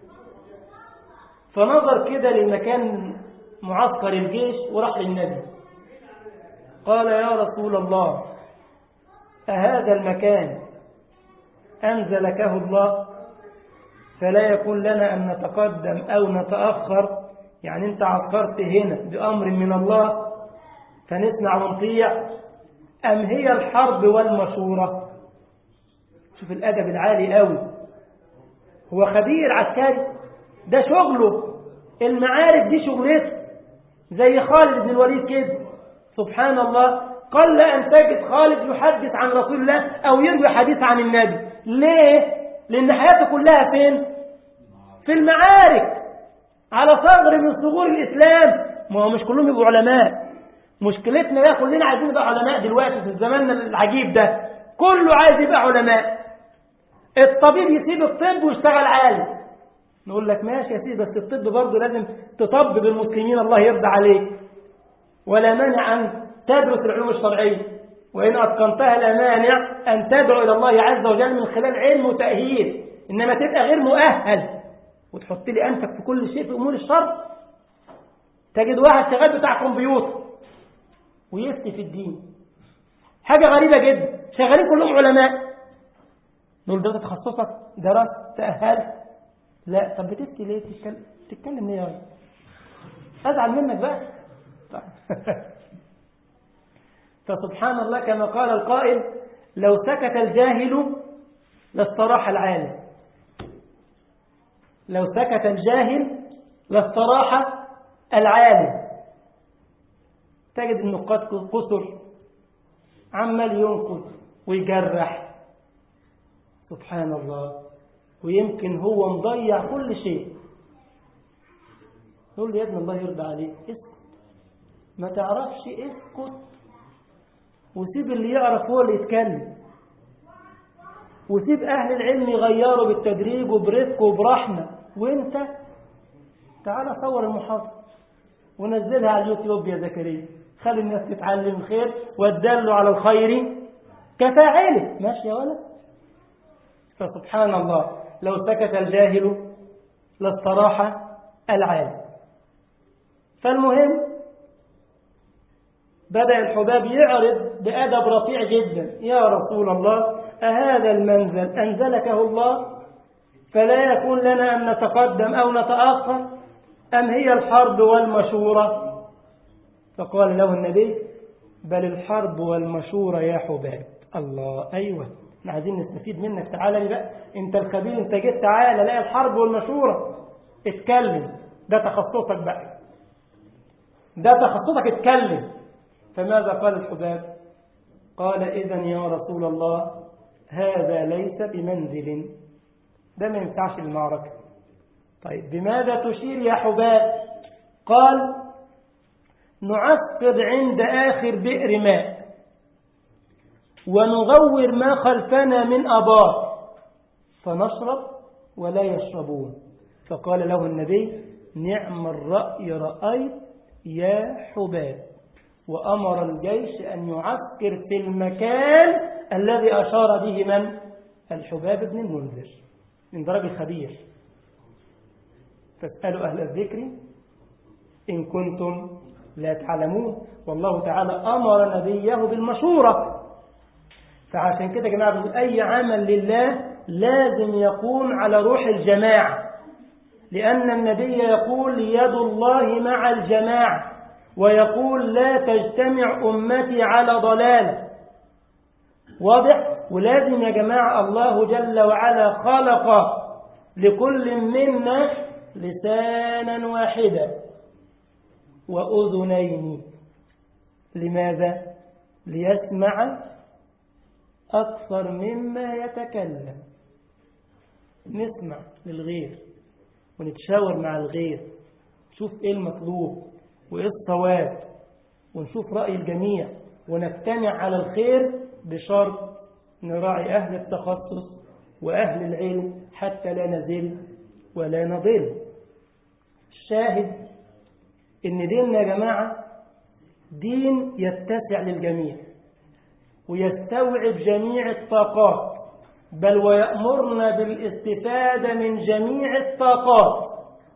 فنظر كده للمكان معسكر الجيش وراح للنبي قال يا رسول الله أهذا المكان أنزلكه الله فلا يكون لنا أن نتقدم أو نتأخر يعني أنت عسكرت هنا بأمر من الله فنسمع ونطيع أم هي الحرب والمشورة شوف الأدب العالي قوي هو خبير عسكري ده شغله المعارك دي شغلته زي خالد بن الوليد كده سبحان الله قل أن تجد خالد يحدث عن رسول الله أو يروي حديث عن النبي ليه؟ لأن حياته كلها فين؟ في المعارك على ثغر من ثغور الإسلام ما هو مش كلهم يبقوا علماء مشكلتنا بقى كلنا عايزين نبقى علماء دلوقتي في الزمان العجيب ده كله عايز يبقى علماء الطبيب يسيب الطب ويشتغل عالم نقول لك ماشي يا سيدي بس الطب برضه لازم تطبب المسلمين الله يرضى عليك ولا مانع أن تدرس العلوم الشرعية وإن أتقنتها لا مانع أن تدعو إلى الله عز وجل من خلال علم وتأهيل إنما تبقى غير مؤهل وتحط لي أنفك في كل شيء في أمور الشر تجد واحد شغال بتاع كمبيوتر ويفتي في الدين حاجة غريبة جدا شغالين كلهم علماء نقول ده تخصصك درست تأهلت لا طب بتفتي ليه تتكلم, تتكلم ليه يا راجل أزعل منك بقى فسبحان الله كما قال القائل لو سكت الجاهل لاستراح العالم لو سكت الجاهل لاستراح العالم تجد النقاط قصر عمال ينقض ويجرح سبحان الله ويمكن هو مضيع كل شيء يقول لي يا ابن الله يرضى عليك اسكت ما تعرفش اسكت وسيب اللي يعرف هو اللي يتكلم وسيب أهل العلم يغيروا بالتدريج وبرفق وبرحمة وانت تعال صور المحاضرة ونزلها على اليوتيوب يا زكريا خلي الناس تتعلم الخير والدل على الخير كفاعله ماشي يا ولد فسبحان الله لو سكت الجاهل لاستراح العالم فالمهم بدأ الحباب يعرض بأدب رفيع جدا يا رسول الله أهذا المنزل أنزلكه الله فلا يكون لنا أن نتقدم أو نتأخر أم هي الحرب والمشورة فقال له النبي بل الحرب والمشورة يا حباب الله أيوة احنا عايزين نستفيد منك تعالى لي بقى انت الخبير انت جيت تعالى لا الحرب والمشورة اتكلم ده تخصصك بقى ده تخصصك اتكلم فماذا قال الحباب قال إذا يا رسول الله هذا ليس بمنزل ده ما ينفعش المعركة طيب بماذا تشير يا حباب قال نعسكر عند آخر بئر ماء ونغور ما خلفنا من أبار فنشرب ولا يشربون فقال له النبي نعم الرأي رأيت يا حباب وأمر الجيش أن يعسكر في المكان الذي أشار به من؟ الحباب بن المنذر من درجة خبير فاسألوا أهل الذكر إن كنتم لا تعلمون والله تعالى أمر نبيه بالمشورة فعشان كده يا جماعة بنقول أي عمل لله لازم يقوم على روح الجماعة لأن النبي يقول يد الله مع الجماعة ويقول لا تجتمع أمتي على ضلال واضح ولازم يا جماعة الله جل وعلا خلق لكل منا لسانا واحدا وأذنين لماذا ليسمع أكثر مما يتكلم نسمع للغير ونتشاور مع الغير نشوف ايه المطلوب وايه الصواب ونشوف رأي الجميع ونجتمع على الخير بشرط نراعي أهل التخصص وأهل العلم حتى لا نزل ولا نضل الشاهد إن ديننا يا جماعة دين يتسع للجميع ويستوعب جميع الطاقات بل ويأمرنا بالاستفادة من جميع الطاقات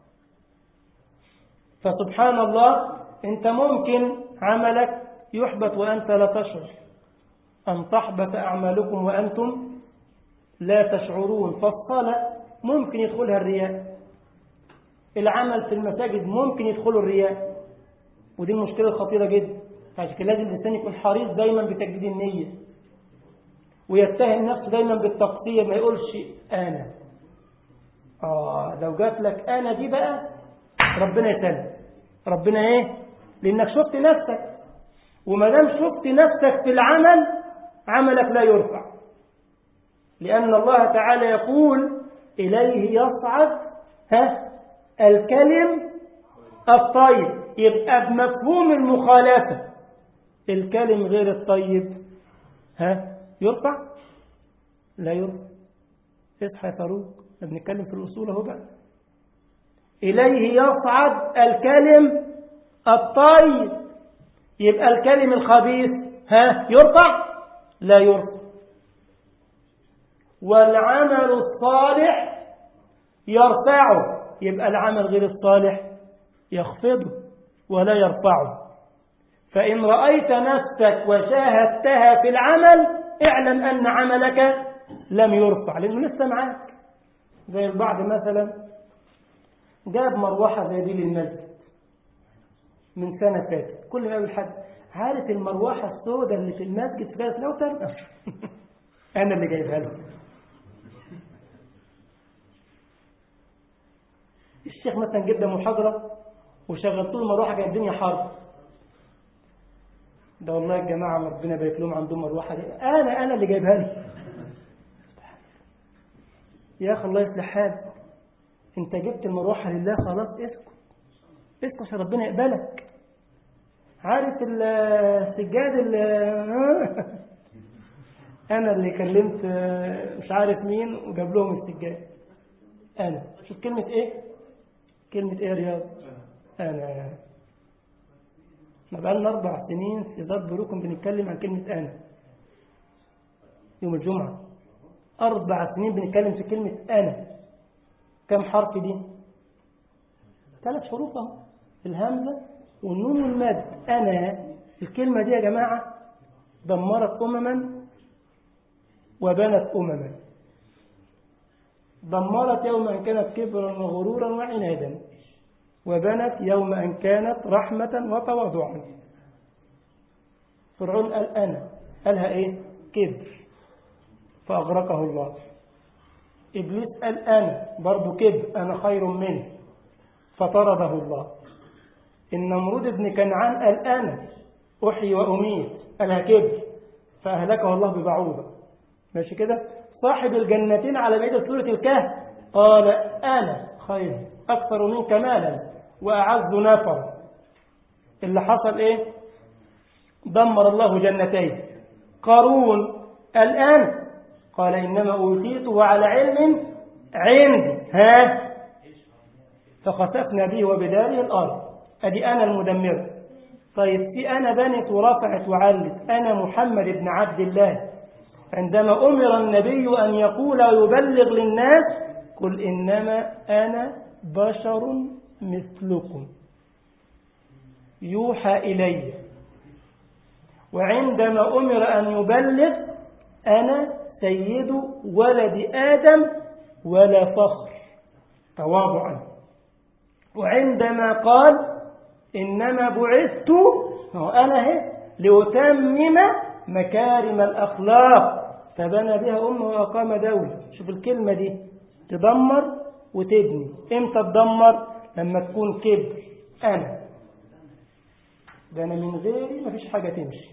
فسبحان الله انت ممكن عملك يحبط وأنت لا تشعر أن تحبط أعمالكم وأنتم لا تشعرون فالصلاة ممكن يدخلها الرياء العمل في المساجد ممكن يدخله الرياء ودي المشكلة الخطيرة جدا عشان كده لازم الإنسان يكون حريص دايما بتجديد النية ويتهم نفسه دايما بالتقصير ما يقولش أنا آه لو جات لك أنا دي بقى ربنا يسلم ربنا إيه لأنك شفت نفسك وما دام شفت نفسك في العمل عملك لا يرفع لأن الله تعالى يقول إليه يصعد ها الكلم الطيب يبقى بمفهوم المخالفة الكلم غير الطيب ها يرفع لا يرفع اصحى يا فاروق بنتكلم في الأصول اهو بقى إليه يصعد الكلم الطيب يبقى الكلم الخبيث ها يرفع لا يرفع والعمل الصالح يرفعه يبقى العمل غير الصالح يخفضه ولا يرفعه فإن رأيت نفسك وشاهدتها في العمل اعلم أن عملك لم يرفع لأنه لسه معاك زي البعض مثلا جاب مروحة زي دي للمسجد من سنة فاتت كل ما يقول حد عارف المروحة السوداء اللي في المسجد في جالس لوتر أنا اللي جايبها له الشيخ مثلا جدا محاضرة وشغلت له المروحة كانت الدنيا حر ده والله يا جماعة ربنا يبارك لهم عندهم مروحة دي أنا أنا اللي جايبها له يا أخي الله يصلح حالك أنت جبت المروحة لله خلاص اسكت اسكت عشان ربنا يقبلك عارف السجاد اللي أنا اللي كلمت مش عارف مين وجاب لهم السجاد أنا شوف كلمة إيه كلمة إيه يا رياض أنا احنا بقالنا أربع سنين في ذات بروكم بنتكلم عن كلمة أنا يوم الجمعة أربع سنين بنتكلم في كلمة أنا كم حرف دي ثلاث حروف اهو الهمزة والنون والمد أنا الكلمة دي يا جماعة دمرت أمما وبنت أمما دمرت يوم أن كانت كبرا وغرورا وعنادا وبنت يوم أن كانت رحمة وتواضعا فرعون قال أنا قالها إيه كبر فأغرقه الله إبليس قال أنا برضو كبر أنا خير منه فطرده الله النمرود بن كنعان قال أنا أحيي وأميت قالها كبر فأهلكه الله ببعوضة ماشي كده صاحب الجنتين على بيت سورة الكهف قال أنا خير أكثر منك مالا وأعز نفر اللي حصل إيه دمر الله جنتين قارون الآن قال إنما أوتيته على علم عندي ها فخسفنا به وبداره الأرض أدي أنا المدمر طيب في أنا بنت ورفعت وعلت أنا محمد بن عبد الله عندما أمر النبي أن يقول ويبلغ للناس قل إنما أنا بشر مثلكم يوحى إلي وعندما أمر أن يبلغ أنا سيد ولد آدم ولا فخر تواضعا وعندما قال إنما بعثت أنا هي لأتمم مكارم الأخلاق فبنى بها أمه وأقام دولة شوف الكلمة دي تدمر وتبني امتى تدمر لما تكون كبر أنا ده أنا من غيري مفيش حاجة تمشي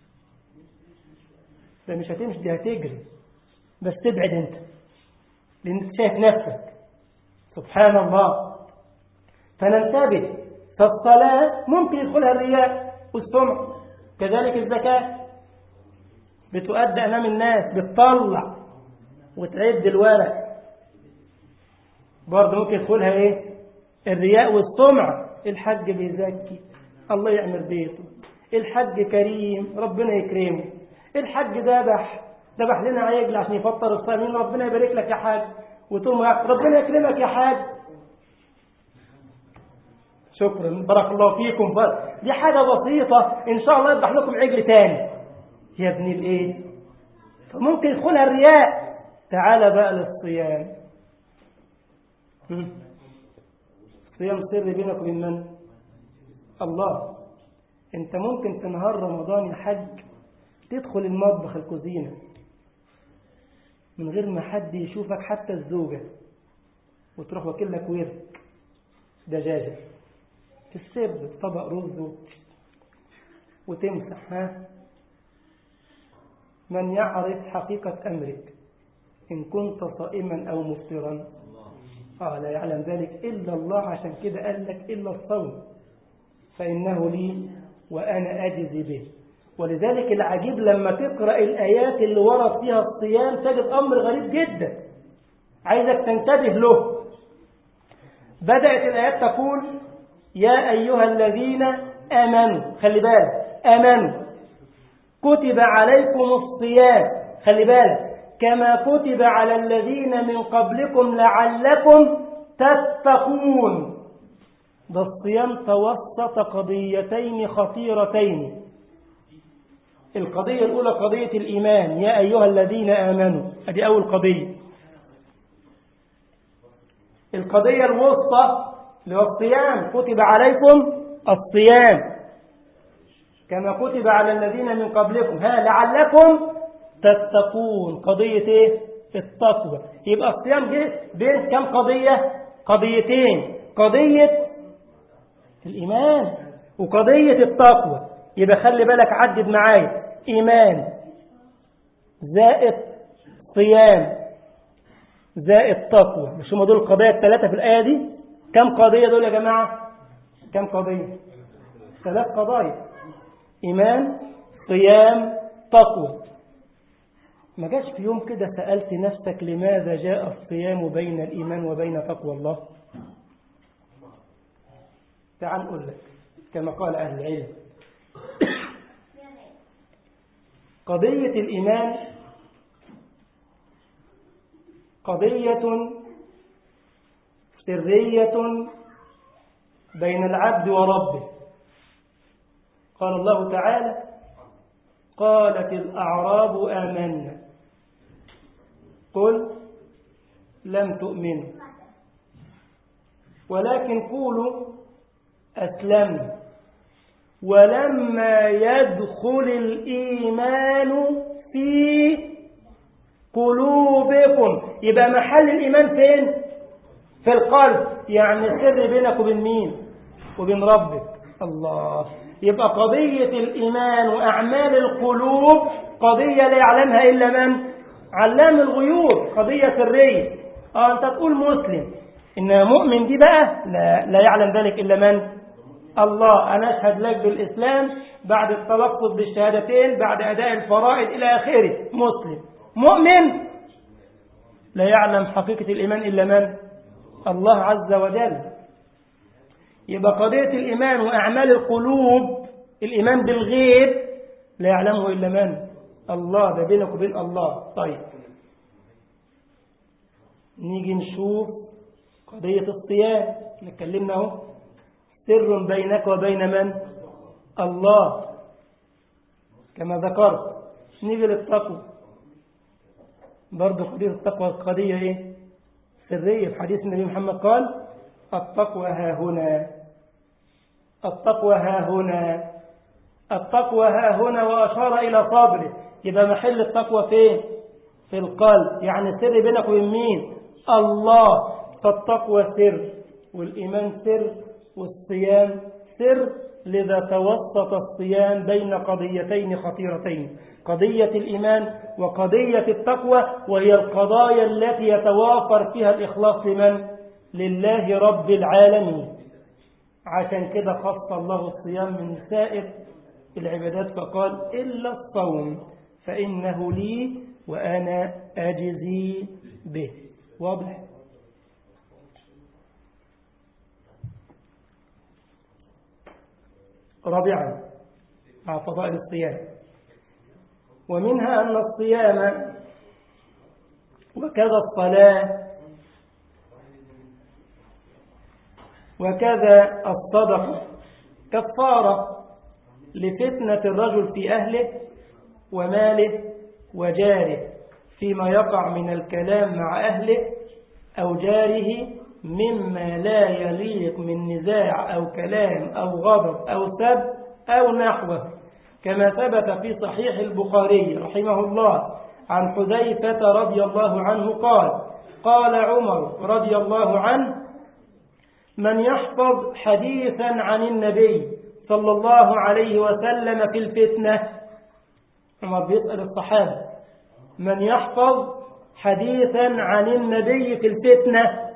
ده مش هتمشي دي هتجري بس تبعد انت لان انت شايف نفسك سبحان الله فننتبه فالصلاة ممكن يدخلها الرياء والسمع كذلك الزكاة بتؤدى أمام الناس بتطلع وتعد الورق برضه ممكن يدخلها ايه الرياء والسمع الحج بيزكي الله يعمر بيته الحج كريم ربنا يكرمه الحج ذبح ذبح لنا عجل عشان يفطر الصائمين ربنا يبارك لك يا حاج وتقوم ربنا يكرمك يا حاج شكرا بارك الله فيكم بس دي حاجة بسيطة إن شاء الله يذبح لكم عجل تاني يا ابن الإيه فممكن يدخلها الرياء تعال بقى للصيام صيام سر بينك وبين من الله انت ممكن في نهار رمضان يا حج تدخل المطبخ الكوزينة من غير ما حد يشوفك حتى الزوجة وتروح واكل لك ورك دجاجة في السر طبق رز وتمسح ها من يعرف حقيقة أمرك إن كنت صائما أو مفطرا آه لا يعلم ذلك إلا الله عشان كده قال لك إلا الصوم فإنه لي وأنا أجزي به ولذلك العجيب لما تقرأ الآيات اللي ورد فيها الصيام تجد أمر غريب جدا عايزك تنتبه له بدأت الآيات تقول يا أيها الذين آمنوا خلي بالك آمنوا كتب عليكم الصيام خلي بالك كما كتب على الذين من قبلكم لعلكم تتقون ده الصيام توسط قضيتين خطيرتين القضية الأولى قضية الإيمان يا أيها الذين آمنوا هذه أول قضية القضية الوسطى اللي هو الصيام كتب عليكم الصيام كما كتب على الذين من قبلكم ها لعلكم تتقون قضية ايه التقوى يبقى الصيام جه بين كم قضية قضيتين قضية الإيمان وقضية التقوى يبقى خلي بالك عدد معايا إيمان زائد صيام زائد تقوى مش هم دول القضايا الثلاثة في الآية دي كم قضية دول يا جماعة كم قضية ثلاث قضايا إيمان صيام تقوى ما جاش في يوم كده سألت نفسك لماذا جاء الصيام بين الإيمان وبين تقوى الله تعال نقول لك كما قال أهل العلم قضية الإيمان قضية سرية بين العبد وربه قال الله تعالى قالت الأعراب آمنا قل لم تؤمنوا ولكن قولوا أسلمنا ولما يدخل الإيمان في قلوبكم يبقى محل الإيمان فين في القلب يعني سر بينك وبين مين وبين ربك الله يبقى قضية الإيمان وأعمال القلوب قضية لا يعلمها إلا من علام الغيوب قضية سرية آه أنت تقول مسلم إن مؤمن دي بقى لا, لا يعلم ذلك إلا من الله أنا أشهد لك بالإسلام بعد التلفظ بالشهادتين بعد أداء الفرائض إلى آخره مسلم مؤمن لا يعلم حقيقة الإيمان إلا من الله عز وجل يبقى قضية الإيمان وأعمال القلوب الإيمان بالغيب لا يعلمه إلا من الله ده بينك وبين الله طيب نيجي نشوف قضية الصيام اللي اتكلمنا اهو سر بينك وبين من الله كما ذكرت نيجي للتقوى برضه قضية التقوى قضية ايه سرية في حديث النبي محمد قال التقوى ها هنا التقوى ها هنا التقوى ها هنا وأشار إلى صدره يبقى محل التقوى فين في القلب يعني سر بينك وبين مين الله فالتقوى سر والإيمان سر والصيام سر لذا توسط الصيام بين قضيتين خطيرتين قضية الإيمان وقضية التقوى وهي القضايا التي يتوافر فيها الإخلاص لمن؟ لله رب العالمين عشان كده خص الله الصيام من سائر العبادات فقال إلا الصوم فإنه لي وأنا أجزي به واضح رابعا مع فضائل الصيام ومنها أن الصيام وكذا الصلاة وكذا الصدقة كفارة لفتنة الرجل في أهله وماله وجاره فيما يقع من الكلام مع أهله أو جاره مما لا يليق من نزاع أو كلام أو غضب أو سب أو نحوه كما ثبت في صحيح البخاري رحمه الله عن حذيفة رضي الله عنه قال قال عمر رضي الله عنه من يحفظ حديثا عن النبي صلى الله عليه وسلم في الفتنة عمر بيسأل الصحابة من يحفظ حديثا عن النبي في الفتنة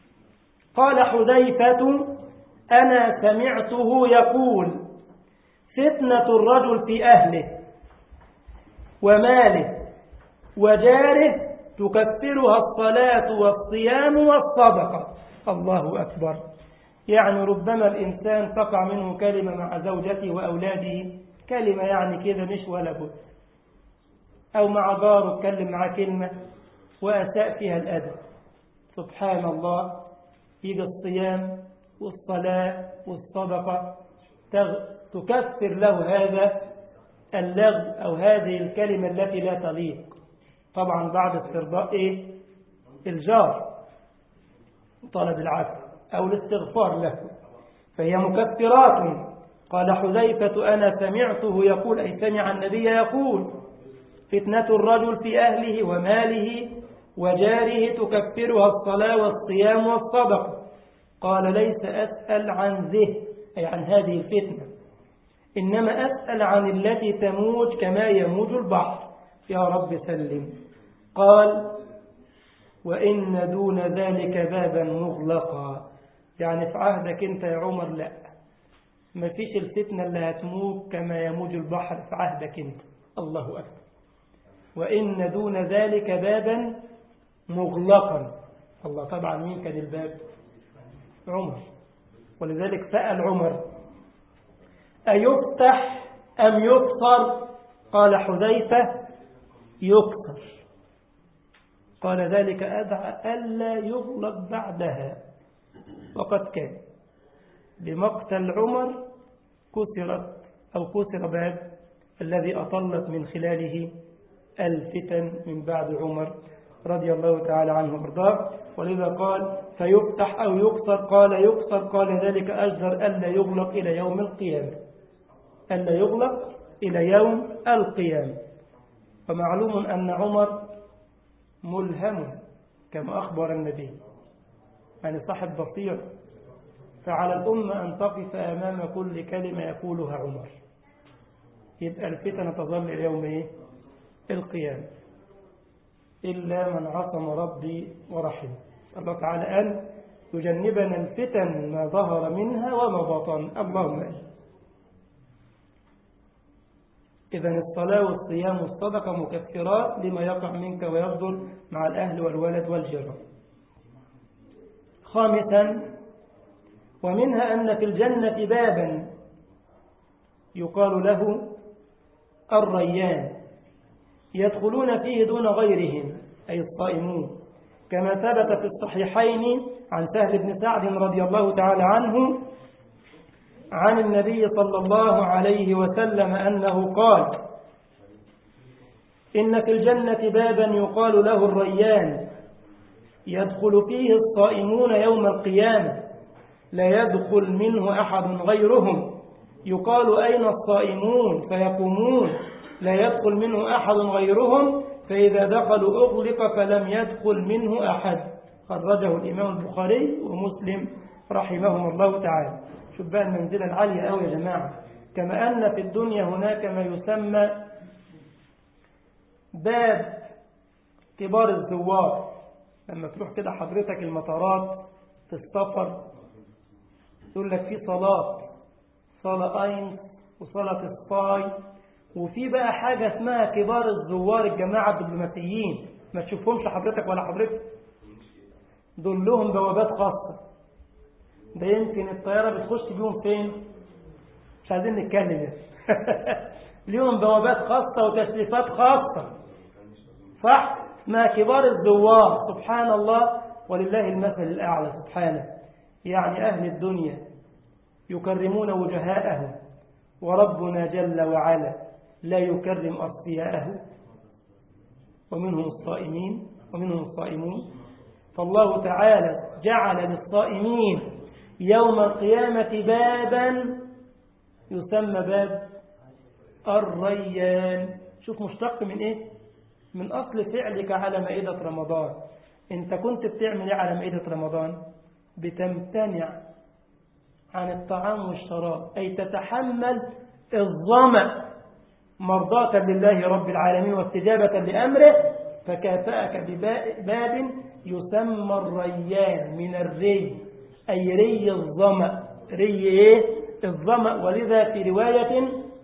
قال حذيفة أنا سمعته يقول فتنة الرجل في أهله وماله وجاره تكفرها الصلاة والصيام والصدقة الله أكبر يعني ربما الإنسان تقع منه كلمة مع زوجته وأولاده كلمة يعني كده مش ولا بد أو مع جاره اتكلم معاه كلمة وأساء فيها الأدب سبحان الله يجي الصيام والصلاة والصدقة تكفر له هذا اللغو أو هذه الكلمة التي لا تليق طبعا بعد استرضاء إيه؟ الجار طلب العفو أو الاستغفار له فهي مكفرات قال حذيفة أنا سمعته يقول أي سمع النبي يقول فتنة الرجل في أهله وماله وجاره تكفرها الصلاة والصيام والصدقة قال ليس أسأل عن ذه أي عن هذه الفتنة إنما أسأل عن التي تموج كما يموج البحر يا رب سلم قال وإن دون ذلك بابا مغلقا يعني في عهدك أنت يا عمر لا ما فيش الفتنة اللي هتموج كما يموج البحر في عهدك أنت الله أكبر وإن دون ذلك بابا مغلقا الله طبعا مين كان الباب عمر ولذلك سأل عمر أيفتح أم يكسر قال حذيفة يكسر قال ذلك أدعى ألا يغلق بعدها وقد كان بمقتل عمر كسرت أو كسر باب الذي أطلت من خلاله الفتن من بعد عمر رضي الله تعالى عنه وارضاه ولذا قال فيفتح أو يكسر قال يكسر قال ذلك أجدر ألا يغلق إلى يوم القيامة ألا يغلق إلى يوم القيامة ومعلوم أن عمر ملهم كما أخبر النبي يعني صاحب بصير فعلى الأمة أن تقف أمام كل كلمة يقولها عمر يبقى الفتنة تظل إلى يوم إيه؟ القيامة إلا من عصم ربي ورحمه الله تعالى أن يجنبنا الفتن ما ظهر منها وما بطن اللهم أجل إذا الصلاة والصيام والصدقة مكفرات لما يقع منك ويفضل مع الأهل والولد والجيران خامسا ومنها أن في الجنة بابا يقال له الريان يدخلون فيه دون غيرهم أي الصائمون كما ثبت في الصحيحين عن سهل بن سعد رضي الله تعالى عنه عن النبي صلى الله عليه وسلم أنه قال إن في الجنة بابا يقال له الريان يدخل فيه الصائمون يوم القيامة لا يدخل منه أحد غيرهم يقال أين الصائمون فيقومون لا يدخل منه أحد غيرهم فإذا دخلوا أغلق فلم يدخل منه أحد خرجه الإمام البخاري ومسلم رحمهم الله تعالى شوف بقى المنزلة العالية أوي يا جماعة كما أن في الدنيا هناك ما يسمى باب كبار الزوار لما تروح كده حضرتك المطارات في السفر يقول لك في صلاة صلاة أينس وصلاة الصاي وفي بقى حاجة اسمها كبار الزوار الجماعة الدبلوماسيين ما تشوفهمش حضرتك ولا حضرتك دول لهم بوابات خاصة ده يمكن الطيارة بتخش بيهم فين مش عايزين نتكلم ليهم بوابات خاصة وتشريفات خاصة صح ما كبار الزوار سبحان الله ولله المثل الأعلى سبحانه يعني أهل الدنيا يكرمون وجهاءهم وربنا جل وعلا لا يكرم أصفياءه ومنهم الصائمين ومنهم الصائمون فالله تعالى جعل للصائمين يوم القيامة بابا يسمى باب الريان شوف مشتق من ايه من أصل فعلك على مائدة رمضان انت كنت بتعمل ايه على مائدة رمضان بتمتنع عن الطعام والشراب أي تتحمل الظمأ مرضاة لله رب العالمين واستجابة لأمره فكافأك بباب يسمى الريان من الري أي ري الظمأ ري إيه؟ الظمأ ولذا في رواية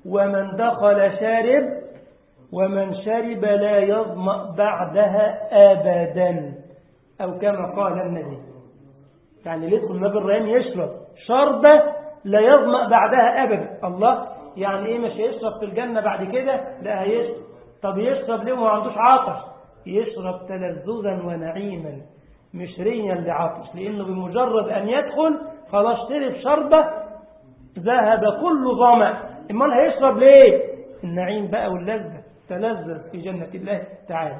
ومن دخل شارب ومن شرب لا يظمأ بعدها أبدا أو كما قال النبي يعني اللي يدخل النبي الريان يشرب شربة لا يظمأ بعدها أبدا الله يعني إيه مش هيشرب في الجنة بعد كده لا هيشرب طب يشرب ليه ما عندوش عطش يشرب تلذذا ونعيما مش ريا لعطش لأنه بمجرد أن يدخل خلاص شرب شربة ذهب كل ظمأ امال هيشرب ليه النعيم بقى واللذة تلذذ في جنة الله تعالى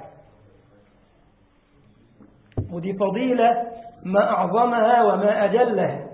ودي فضيلة ما أعظمها وما أجلها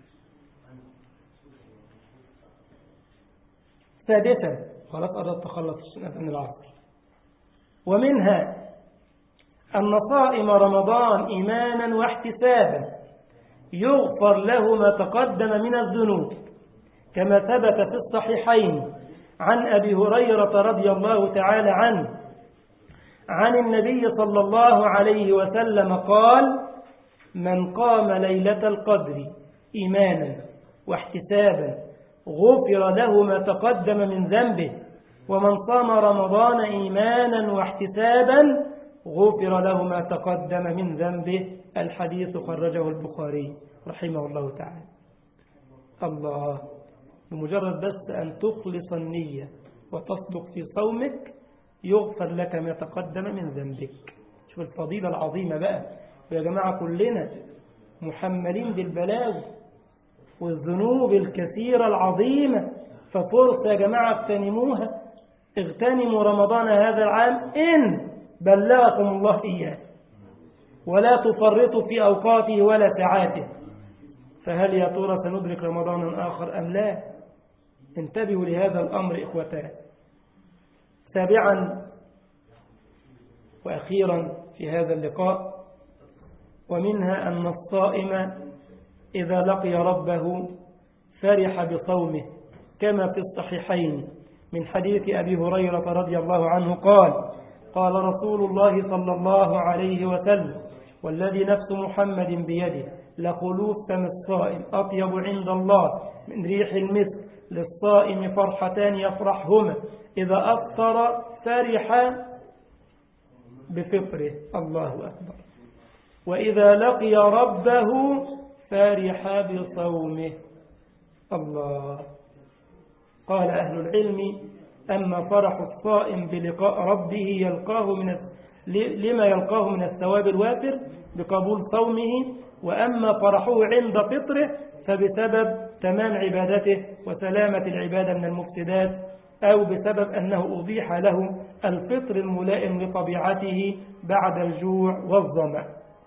سادسا خلاص قررت تخلص من العصر ومنها أن صائم رمضان إيمانا واحتسابا يغفر له ما تقدم من الذنوب كما ثبت في الصحيحين عن أبي هريرة رضي الله تعالى عنه عن النبي صلى الله عليه وسلم قال من قام ليلة القدر إيمانا واحتسابا غفر له ما تقدم من ذنبه ومن صام رمضان إيمانا واحتسابا غفر له ما تقدم من ذنبه الحديث خرجه البخاري رحمه الله تعالى الله بمجرد بس أن تخلص النية وتصدق في صومك يغفر لك ما تقدم من ذنبك شوف الفضيلة العظيمة بقى ويا جماعة كلنا محملين بالبلاغ والذنوب الكثيرة العظيمة ففرصة يا جماعة اغتنموها اغتنموا رمضان هذا العام إن بلغكم الله إياه ولا تفرطوا في أوقاته ولا ساعاته فهل يا ترى سندرك رمضان آخر أم لا انتبهوا لهذا الأمر إخوتان سابعا وأخيرا في هذا اللقاء ومنها أن الصائم إذا لقي ربه فرح بصومه كما في الصحيحين من حديث أبي هريرة رضي الله عنه قال قال رسول الله صلى الله عليه وسلم والذي نفس محمد بيده لخلوف فم الصائم أطيب عند الله من ريح المسك للصائم فرحتان يفرحهما إذا أفطر فرح بفطره الله أكبر وإذا لقي ربه فرح بصومه الله قال أهل العلم أما فرح الصائم بلقاء ربه يلقاه من لما يلقاه من الثواب الوافر بقبول صومه وأما فرحه عند فطره فبسبب تمام عبادته وسلامة العبادة من المفسدات أو بسبب أنه أضيح له الفطر الملائم لطبيعته بعد الجوع والظمأ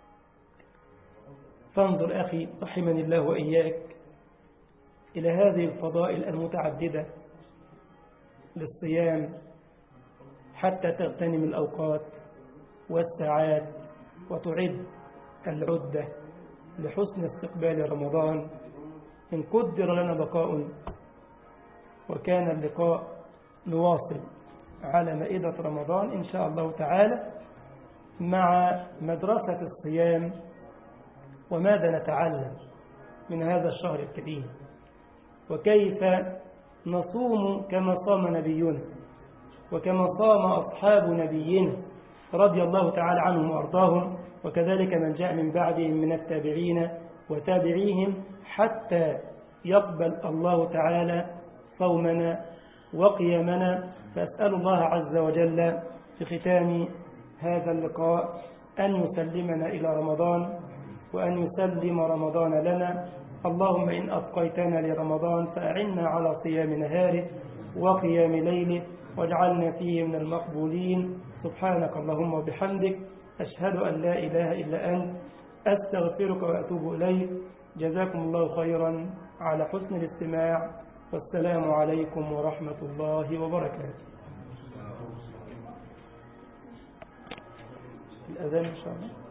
فانظر أخي رحمني الله وإياك إلى هذه الفضائل المتعددة للصيام حتى تغتنم الأوقات والساعات وتعد العدة لحسن استقبال رمضان إن قدر لنا بقاء وكان اللقاء نواصل على مائدة رمضان إن شاء الله تعالى مع مدرسة الصيام وماذا نتعلم من هذا الشهر الكريم وكيف نصوم كما صام نبينا وكما صام أصحاب نبينا رضي الله تعالى عنهم وأرضاهم وكذلك من جاء من بعدهم من التابعين وتابعيهم حتى يقبل الله تعالى صومنا وقيامنا فأسأل الله عز وجل في ختام هذا اللقاء أن يسلمنا إلى رمضان وأن يسلم رمضان لنا اللهم إن أبقيتنا لرمضان فأعنا على صيام نهاره وقيام ليله واجعلنا فيه من المقبولين سبحانك اللهم وبحمدك أشهد أن لا إله إلا أنت أستغفرك وأتوب إليك جزاكم الله خيرا على حسن الاستماع والسلام عليكم ورحمة الله وبركاته الأذان إن شاء الله